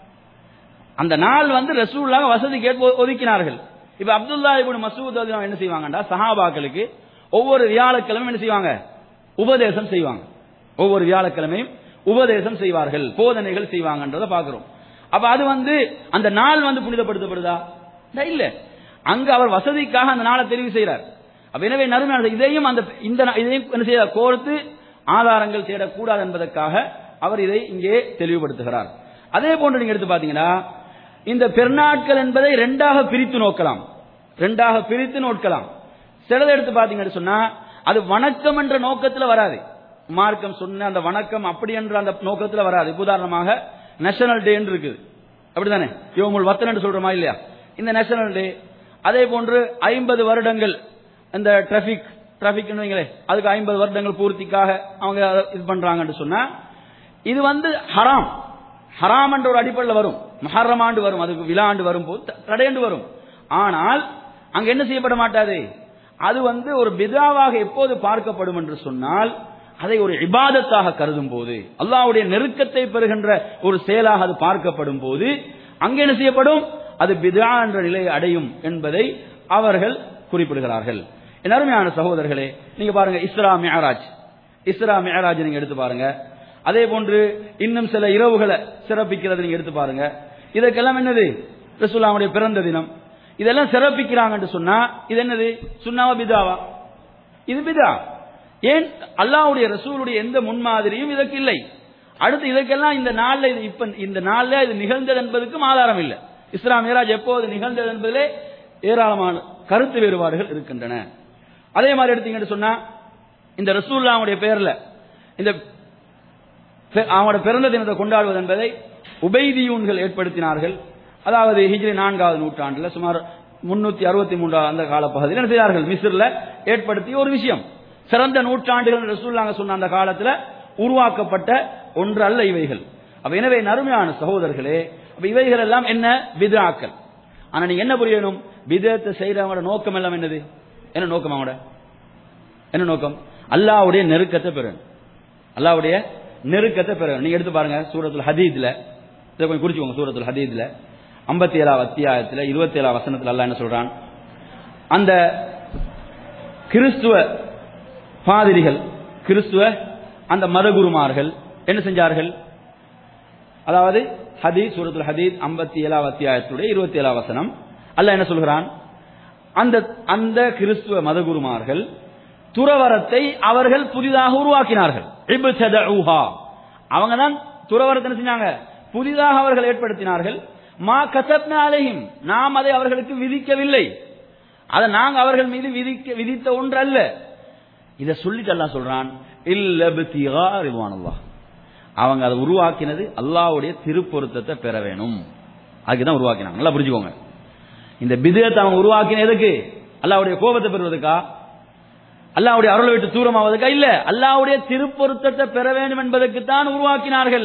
அந்த நாள் வந்து ரசூலுல்லாஹ் வசதிக்கு ஏற்ப ஒதுக்கினார்கள் இப்ப அப்துல்லா இப்னு மசூத் ரலியல்லாஹு என்ன செய்வாங்கடா சஹாபாக்களுக்கு ஒவ்வொரு வியாழக்கிழமையும் என்ன செய்வாங்க உபதேசம் செய்வாங்க ஒவ்வொரு வியாழக்கிழமையும் உபதேசம் செய்வார்கள் போதனைகள் செய்வாங்கன்றத பாக்குறோம் அப்ப அது வந்து அந்த நாள் வந்து புனிதப்படுத்தப்படுதா இல்ல அங்க அவர் வசதிக்காக அந்த நாளை தெரிவு செய்கிறார் அப்ப எனவே நறுமையான இதையும் அந்த இந்த நா- இதையும் என்ன செய்ய கோர்த்து ஆதாரங்கள் தேடக்கூடாது என்பதற்காக அவர் இதை இங்கே தெளிவுபடுத்துகிறார் அதே போன்று நீங்க எடுத்து பாத்தீங்கன்னா இந்த பெருநாட்கள் என்பதை ரெண்டாக பிரித்து நோக்கலாம் ரெண்டாக பிரித்து நோக்கலாம் சிலதை எடுத்து பாத்தீங்கன்னு சொன்னா அது வணக்கம் என்ற நோக்கத்துல வராது மார்க்கம் சொன்ன அந்த வணக்கம் அப்படி என்ற அந்த நோக்கத்துல வராது இப்ப உதாரணமாக நேஷனல் டே இருக்குது அப்படிதானே யோமுல் வத்தன் என்று சொல்றோமா இல்லையா இந்த நேஷனல் டே அதே போன்று ஐம்பது வருடங்கள் இந்த டிராபிக் டிராபிக் வைங்களே அதுக்கு ஐம்பது வருடங்கள் பூர்த்திக்காக அவங்க அதை இது பண்றாங்கன்னு சொன்னா இது வந்து ஹராம் ஹராம் என்ற ஒரு அடிப்படையில் வரும் மஹர்ரம் ஆண்டு வரும் அதுக்கு விழா ஆண்டு வரும்போது த- தடையண்டு வரும் ஆனால் அங்க என்ன செய்யப்பட மாட்டாது அது வந்து ஒரு பிதாவாக எப்போது பார்க்கப்படும் என்று சொன்னால் அதை ஒரு இபாதத்தாக கருதும் போது அல்லாஹ்வுடைய நெருக்கத்தை பெறுகின்ற ஒரு செயலாக அது பார்க்கப்படும் போது அங்க என்ன செய்யப்படும் அது பிதா என்ற நிலையை அடையும் என்பதை அவர்கள் குறிப்பிடுகிறார்கள் என் அருமையான சகோதரர்களே நீங்க பாருங்க இஸ்ரா மியராஜ் இஸ்ரா மியராஜ் நீங்க எடுத்து பாருங்க அதே போன்று இன்னும் சில இரவுகளை சிறப்பிக்கிறது நீங்க எடுத்து பாருங்க இதற்கெல்லாம் என்னது ரசூலாவுடைய பிறந்த தினம் இதெல்லாம் சிறப்பிக்கிறாங்கன்னு சொன்னா இது என்னது சுண்ணாவா பிதாவா இது பிதா ஏன் அல்லாஹ்வுடைய ரசூலுடைய எந்த முன்மாதிரியும் இதற்கு இல்லை அடுத்து இதற்கெல்லாம் இந்த நாள்ல இது இப்ப இந்த நாள்ல இது நிகழ்ந்தது என்பதற்கும் ஆதாரம் இல்லை இஸ்லாம் மியராஜ் எப்போது நிகழ்ந்தது என்பதிலே ஏராளமான கருத்து வேறுபாடுகள் இருக்கின்றன அதே மாதிரி எடுத்தீங்கன்னு சொன்னா இந்த ரசூல்லாவுடைய பெயர்ல இந்த பெ- அவனோட பிறந்த தினத்தை கொண்டாடுவது என்பதை உபைதியூன்கள் ஏற்படுத்தினார்கள் அதாவது ஹிஜ்ரி நான்காவது நூற்றாண்டுல சுமார் முன்னூத்தி அறுபத்தி மூன்றாவது அந்த காலப்பகுதியில் என்ன செய்தார்கள் மிஸ்ர்ல ஏற்படுத்திய ஒரு விஷயம் சிறந்த நூற்றாண்டுகள் ரசூல்லாங்க சொன்ன அந்த காலத்துல உருவாக்கப்பட்ட ஒன்று அல்ல இவைகள் அப்ப எனவே நறுமையான சகோதரர்களே அப்ப இவைகள் எல்லாம் என்ன பிதாக்கள் ஆனா நீங்க என்ன புரியணும் பிதத்தை செய்யறவங்களோட நோக்கம் எல்லாம் என்னது என்ன நோக்கம் அவங்களோட என்ன நோக்கம் அல்லாஹ்வுடைய நெருக்கத்தை பெறணும் அல்லாஹ்வுடைய நெருக்கத்தை பெறணும் நீங்க எடுத்து பாருங்க சூரத்துல் ஹதீத்ல இதை கொஞ்சம் குறிச்சுக்கோங்க சூரத்துல் ஹதீத்ல ஐம்பத்தி ஏழாவது அத்தியாயத்துல இருபத்தி ஏழாவது வசனத்துல அல்லாஹ் என்ன சொல்றான் அந்த கிறிஸ்துவ பாதிரிகள் கிறிஸ்துவ அந்த மதகுருமார்கள் என்ன செஞ்சார்கள் அதாவது ஹதீஸ் சூரத்துல் ஹதீஸ் ஐம்பத்தி ஏழாவது அத்தியாயத்துடைய இருபத்தி ஏழாவது வசனம் அல்லாஹ் என்ன சொல்கிறான் அந்த அந்த கிறிஸ்துவ மதகுருமார்கள் துறவரத்தை அவர்கள் புதிதாக உருவாக்கினார்கள் இப்ததஊஹா. அவங்க தான் துறவரத்தை என்ன செஞ்சாங்க புதிதாக அவர்கள் ஏற்படுத்தினார்கள் மா கசப்னா அலைஹிம் நாம் அதை அவர்களுக்கு விதிக்கவில்லை அதை நாங்க அவர்கள் மீது விதிக்க விதித்த ஒன்று அல்ல இதை சொல்லிட்டு அல்லாஹ் சொல்றான் இல்ல பித்திகா ரிவானல்லாஹ் அவங்க அதை உருவாக்கினது அல்லாஹ்வுடைய திருப்பொருத்தத்தை பெற வேணும் அதுக்குதான் உருவாக்கினாங்க நல்லா புரிஞ்சுக்கோங்க இந்த பிதத்தை அவங்க உருவாக்கின எதுக்கு அல்லாஹ்வுடைய கோபத்தை பெறுவதற்கா அல்லாஹ்வுடைய அருளை விட்டு தூரமாவதற்கா இல்ல அல்லாஹ்வுடைய திருப்பொருத்தத்தை பெற வேண்டும் என்பதற்கு தான் உருவாக்கினார்கள்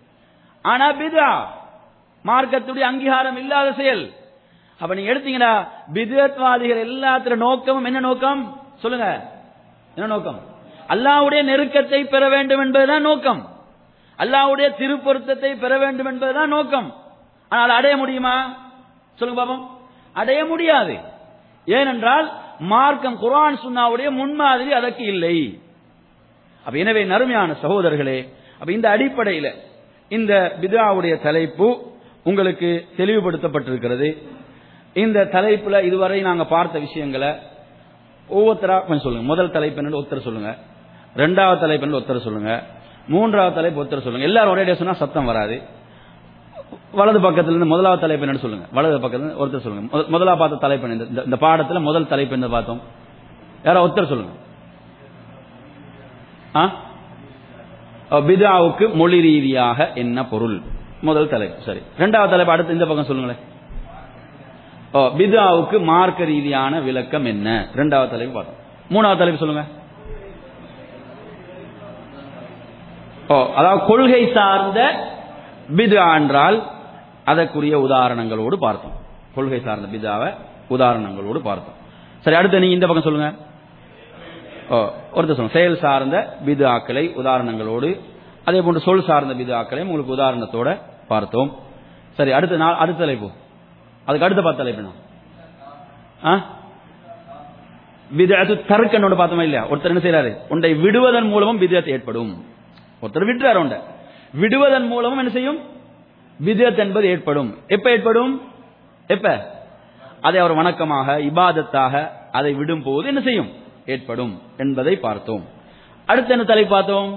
ஆனா பிதா மார்க்கத்துடைய அங்கீகாரம் இல்லாத செயல் அப்ப நீங்க எடுத்தீங்கன்னா பிதத்வாதிகள் எல்லாத்துல நோக்கமும் என்ன நோக்கம் சொல்லுங்க என்ன நோக்கம் அல்லாஹ்வுடைய நெருக்கத்தை பெற வேண்டும் என்பதுதான் நோக்கம் அல்லாஹ்வுடைய திருப்பொருத்தத்தை பெற வேண்டும் என்பதுதான் நோக்கம் ஆனால் அடைய முடியுமா சொல்லுங்க பாப்போம் அடைய முடியாது ஏனென்றால் மார்க்கம் குர்ஆன் சுன்னாவுடைய முன்மாதிரி அதற்கு இல்லை அப்ப எனவே நறுமையான சகோதரர்களே அப்ப இந்த அடிப்படையில இந்த பிதாவுடைய தலைப்பு உங்களுக்கு தெளிவுபடுத்தப்பட்டிருக்கிறது இந்த தலைப்புல இதுவரை நாங்க பார்த்த விஷயங்களை ஒவ்வொருத்தரா கொஞ்சம் சொல்லுங்க முதல் தலைப்பு என்னன்னு ஒருத்தர் சொல்லுங்க ரெண்டாவது தலைப்பு என்னன்னு ஒருத்தர் சொல்லுங்க மூன்றாவது தலைப்பு ஒருத்தர் சொல்லுங்க எல்லாரும் ஒரே சொன்னா சத்தம் வராது வலது பக்கத்துல இருந்து முதலாவது தலைப்பு என்னன்னு சொல்லுங்க வலது பக்கத்துல இருந்து ஒருத்தர் சொல்லுங்க முத- முதலா பார்த்த தலைப்பு என்ன? இந்த- இந்த பாடத்துல முதல் தலைப்பு என்ன பார்த்தோம் யாரோ ஒருத்தர் சொல்லுங்க ஆ? ஓ, பிதாவுக்கு மொழி ரீதியாக என்ன பொருள் முதல் தலைப்பு சரி இரண்டாவது தலைப்பு அடுத்து இந்த பக்கம் சொல்லுங்களேன் ஓ பிதாவுக்கு மார்க்க ரீதியான விளக்கம் என்ன இரண்டாவது தலைப்பு பார்த்தோம் மூணாவது தலைப்பு சொல்லுங்க ஓ அதாவது கொள்கை சார்ந்த பிதா என்றால் அதற்குரிய உதாரணங்களோடு பார்த்தோம் கொள்கை சார்ந்த பிதாவை உதாரணங்களோடு பார்த்தோம் சரி அடுத்து நீங்க இந்த பக்கம் சொல்லுங்க ஓ ஒருத்தர் சொல்லுங்க செயல் சார்ந்த பிதாக்களை உதாரணங்களோடு அதே போன்று சொல் சார்ந்த பிதாக்களை உங்களுக்கு உதாரணத்தோட பார்த்தோம் சரி அடுத்த நாள் அடுத்த தலைப்பு அதுக்கு அடுத்த பார்த்த தலைப்பு என்ன ஆ விதத்து தருக்கனோட பார்த்தோமா இல்லையா ஒருத்தர் என்ன செய்யறாரு உன்னை விடுவதன் மூலமும் விதத்து ஏற்படும் ஒருத்தர் விட்டுறாரு உண்ட விடுவதன் மூலமும் என்ன செய்யும் விதத் என்பது ஏற்படும் எப்ப ஏற்படும் எப்ப அதை அவர் வணக்கமாக இபாதத்தாக அதை விடும் போது என்ன செய்யும் ஏற்படும் என்பதை பார்த்தோம் அடுத்து என்ன தலைப்பு பார்த்தோம்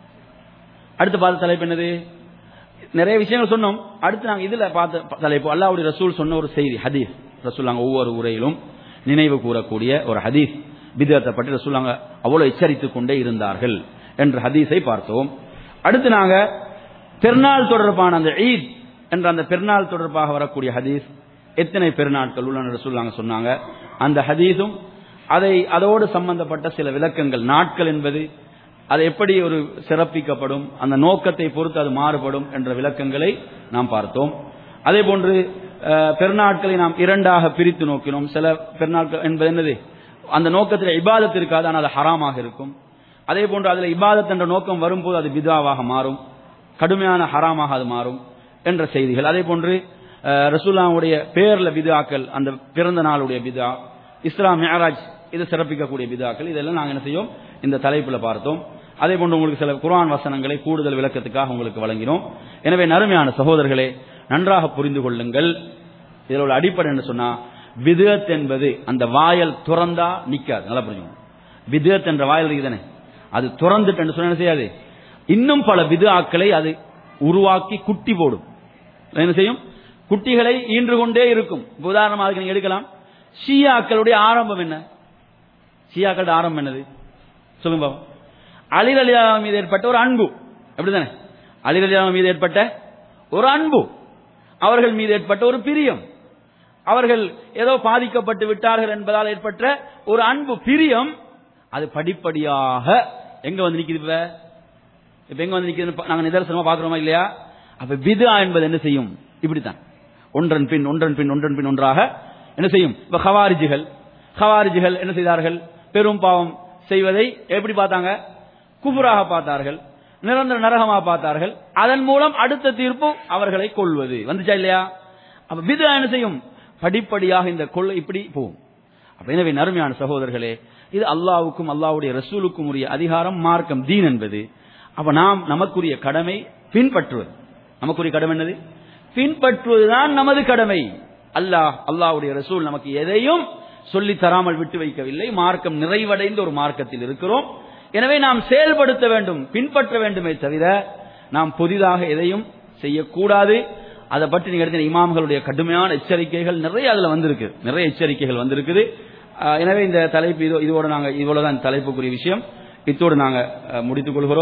அடுத்து பார்த்த தலைப்பு என்னது நிறைய விஷயங்கள் சொன்னோம் அடுத்து நாங்க இதுல பார்த்த தலைப்பு அல்லாவுடைய ரசூல் சொன்ன ஒரு செய்தி ஹதீஸ் ரசூல் நாங்க ஒவ்வொரு உரையிலும் நினைவு கூறக்கூடிய ஒரு ஹதீஸ் பிதத்தை பற்றி ரசூல் நாங்க அவ்வளவு எச்சரித்துக் கொண்டே இருந்தார்கள் என்ற ஹதீஸை பார்த்தோம் அடுத்து நாங்க பெருநாள் தொடர்பான அந்த ஈத் என்ற அந்த பெருநாள் தொடர்பாக வரக்கூடிய ஹதீஸ் எத்தனை பெருநாட்கள் உள்ளன ரசூல் நாங்க சொன்னாங்க அந்த ஹதீஸும் அதை அதோடு சம்பந்தப்பட்ட சில விளக்கங்கள் நாட்கள் என்பது அது எப்படி ஒரு சிறப்பிக்கப்படும் அந்த நோக்கத்தை பொறுத்து அது மாறுபடும் என்ற விளக்கங்களை நாம் பார்த்தோம் அதே போன்று அஹ், பெருநாட்களை நாம் இரண்டாக பிரித்து நோக்கினோம் சில பெருநாட்கள் என்பது என்னது அந்த நோக்கத்தில் இபாதத் இருக்காது ஆனால் அது ஹராமாக இருக்கும் அதே போன்று அதில் இபாதத் என்ற நோக்கம் வரும்போது அது பிதாவாக மாறும் கடுமையான ஹராமாக அது மாறும் என்ற செய்திகள் அதே போன்று அஹ், ரசூலுல்லாஹ்வுடைய பேர்ல பிதாக்கள் அந்த பிறந்த நாளுடைய பிதா இஸ்லாம் மேராஜ் இது சிறப்பிக்கக்கூடிய பிதாக்கள் இதெல்லாம் நாங்கள் என்ன செய்யோம் இந்த தலைப்புல பார்த்தோம் அதே போன்று உங்களுக்கு சில குர்ஆன் வசனங்களை கூடுதல் விளக்கத்துக்காக உங்களுக்கு வழங்கினோம் எனவே நறுமையான சகோதரர்களே நன்றாக புரிந்து கொள்ளுங்கள் இதில் உள்ள அடிப்படை என்ன சொன்னா விதத் என்பது அந்த வாயல் துறந்தா நிக்காது நல்லா புரிஞ்சுக்கணும் விதத் என்ற வாயல் இருக்குதானே அது துறந்துட்டு சொன்னா என்ன செய்யாது இன்னும் பல விதுஆக்களை அது உருவாக்கி குட்டி போடும் என்ன செய்யும் குட்டிகளை ஈன்று கொண்டே இருக்கும் இப்ப உதாரணமாக அதுக்கு நீங்க எடுக்கலாம் ஷியாக்களுடைய ஆரம்பம் என்ன ஷியாக்களுடைய ஆரம்பம் என்னது சொல்லுங்க பாப்போம் அலிர் அலியா மீது ஏற்பட்ட ஒரு அன்பு அப்படிதானே அலிர் அலியா மீது ஏற்பட்ட ஒரு அன்பு அவர்கள் மீது ஏற்பட்ட ஒரு பிரியம் அவர்கள் ஏதோ பாதிக்கப்பட்டு விட்டார்கள் என்பதால் ஏற்பட்ட ஒரு அன்பு பிரியம் அது படிப்படியாக எங்க வந்து நிக்குது இப்ப இப்ப எங்க வந்து நிக்குது நாங்க நிதர்சனமா பாக்குறோமா இல்லையா அப்ப பிதா என்பது என்ன செய்யும் இப்படித்தான் ஒன்றன் பின் ஒன்றன் பின் ஒன்றன் பின் ஒன்றாக என்ன செய்யும் இப்ப ஹவாரிஜிகள் ஹவாரிஜிகள் என்ன செய்தார்கள் பெரும் பாவம் செய்வதை எப்படி பார்த்தாங்க குபுராக பார்த்தார்கள் நிரந்தர நரகமாக பார்த்தார்கள் அதன் மூலம் அடுத்த தீர்ப்பு அவர்களை கொள்வது வந்துச்சா இல்லையா அப்ப பிதா என்ன செய்யும் படிப்படியாக இந்த கொள்ளை இப்படி போகும் அப்ப எனவே நறுமையான சகோதரர்களே இது அல்லாவுக்கும் அல்லாவுடைய ரசூலுக்கும் உரிய அதிகாரம் மார்க்கம் தீன் என்பது அப்ப நாம் நமக்குரிய கடமை பின்பற்றுவது நமக்குரிய கடமை என்னது பின்பற்றுவதுதான் நமது கடமை அல்லாஹ் அல்லாஹ்வுடைய ரசூல் நமக்கு எதையும் சொல்லி தராமல் விட்டு வைக்கவில்லை மார்க்கம் நிறைவடைந்த ஒரு மார்க்கத்தில் இருக்கிறோம் எனவே நாம் செயல்படுத்த வேண்டும் பின்பற்ற வேண்டுமே தவிர நாம் புதிதாக எதையும் செய்யக்கூடாது அதை பற்றி நீங்க எடுத்த இமாம்களுடைய கடுமையான எச்சரிக்கைகள் நிறைய அதுல வந்திருக்கு நிறைய எச்சரிக்கைகள் வந்திருக்குது அஹ் எனவே இந்த தலைப்பு இதோ இதோட நாங்க இவ்வளவுதான் தலைப்புக்குரிய விஷயம் இத்தோடு நாங்க அஹ், முடித்துக் கொள்கிறோம்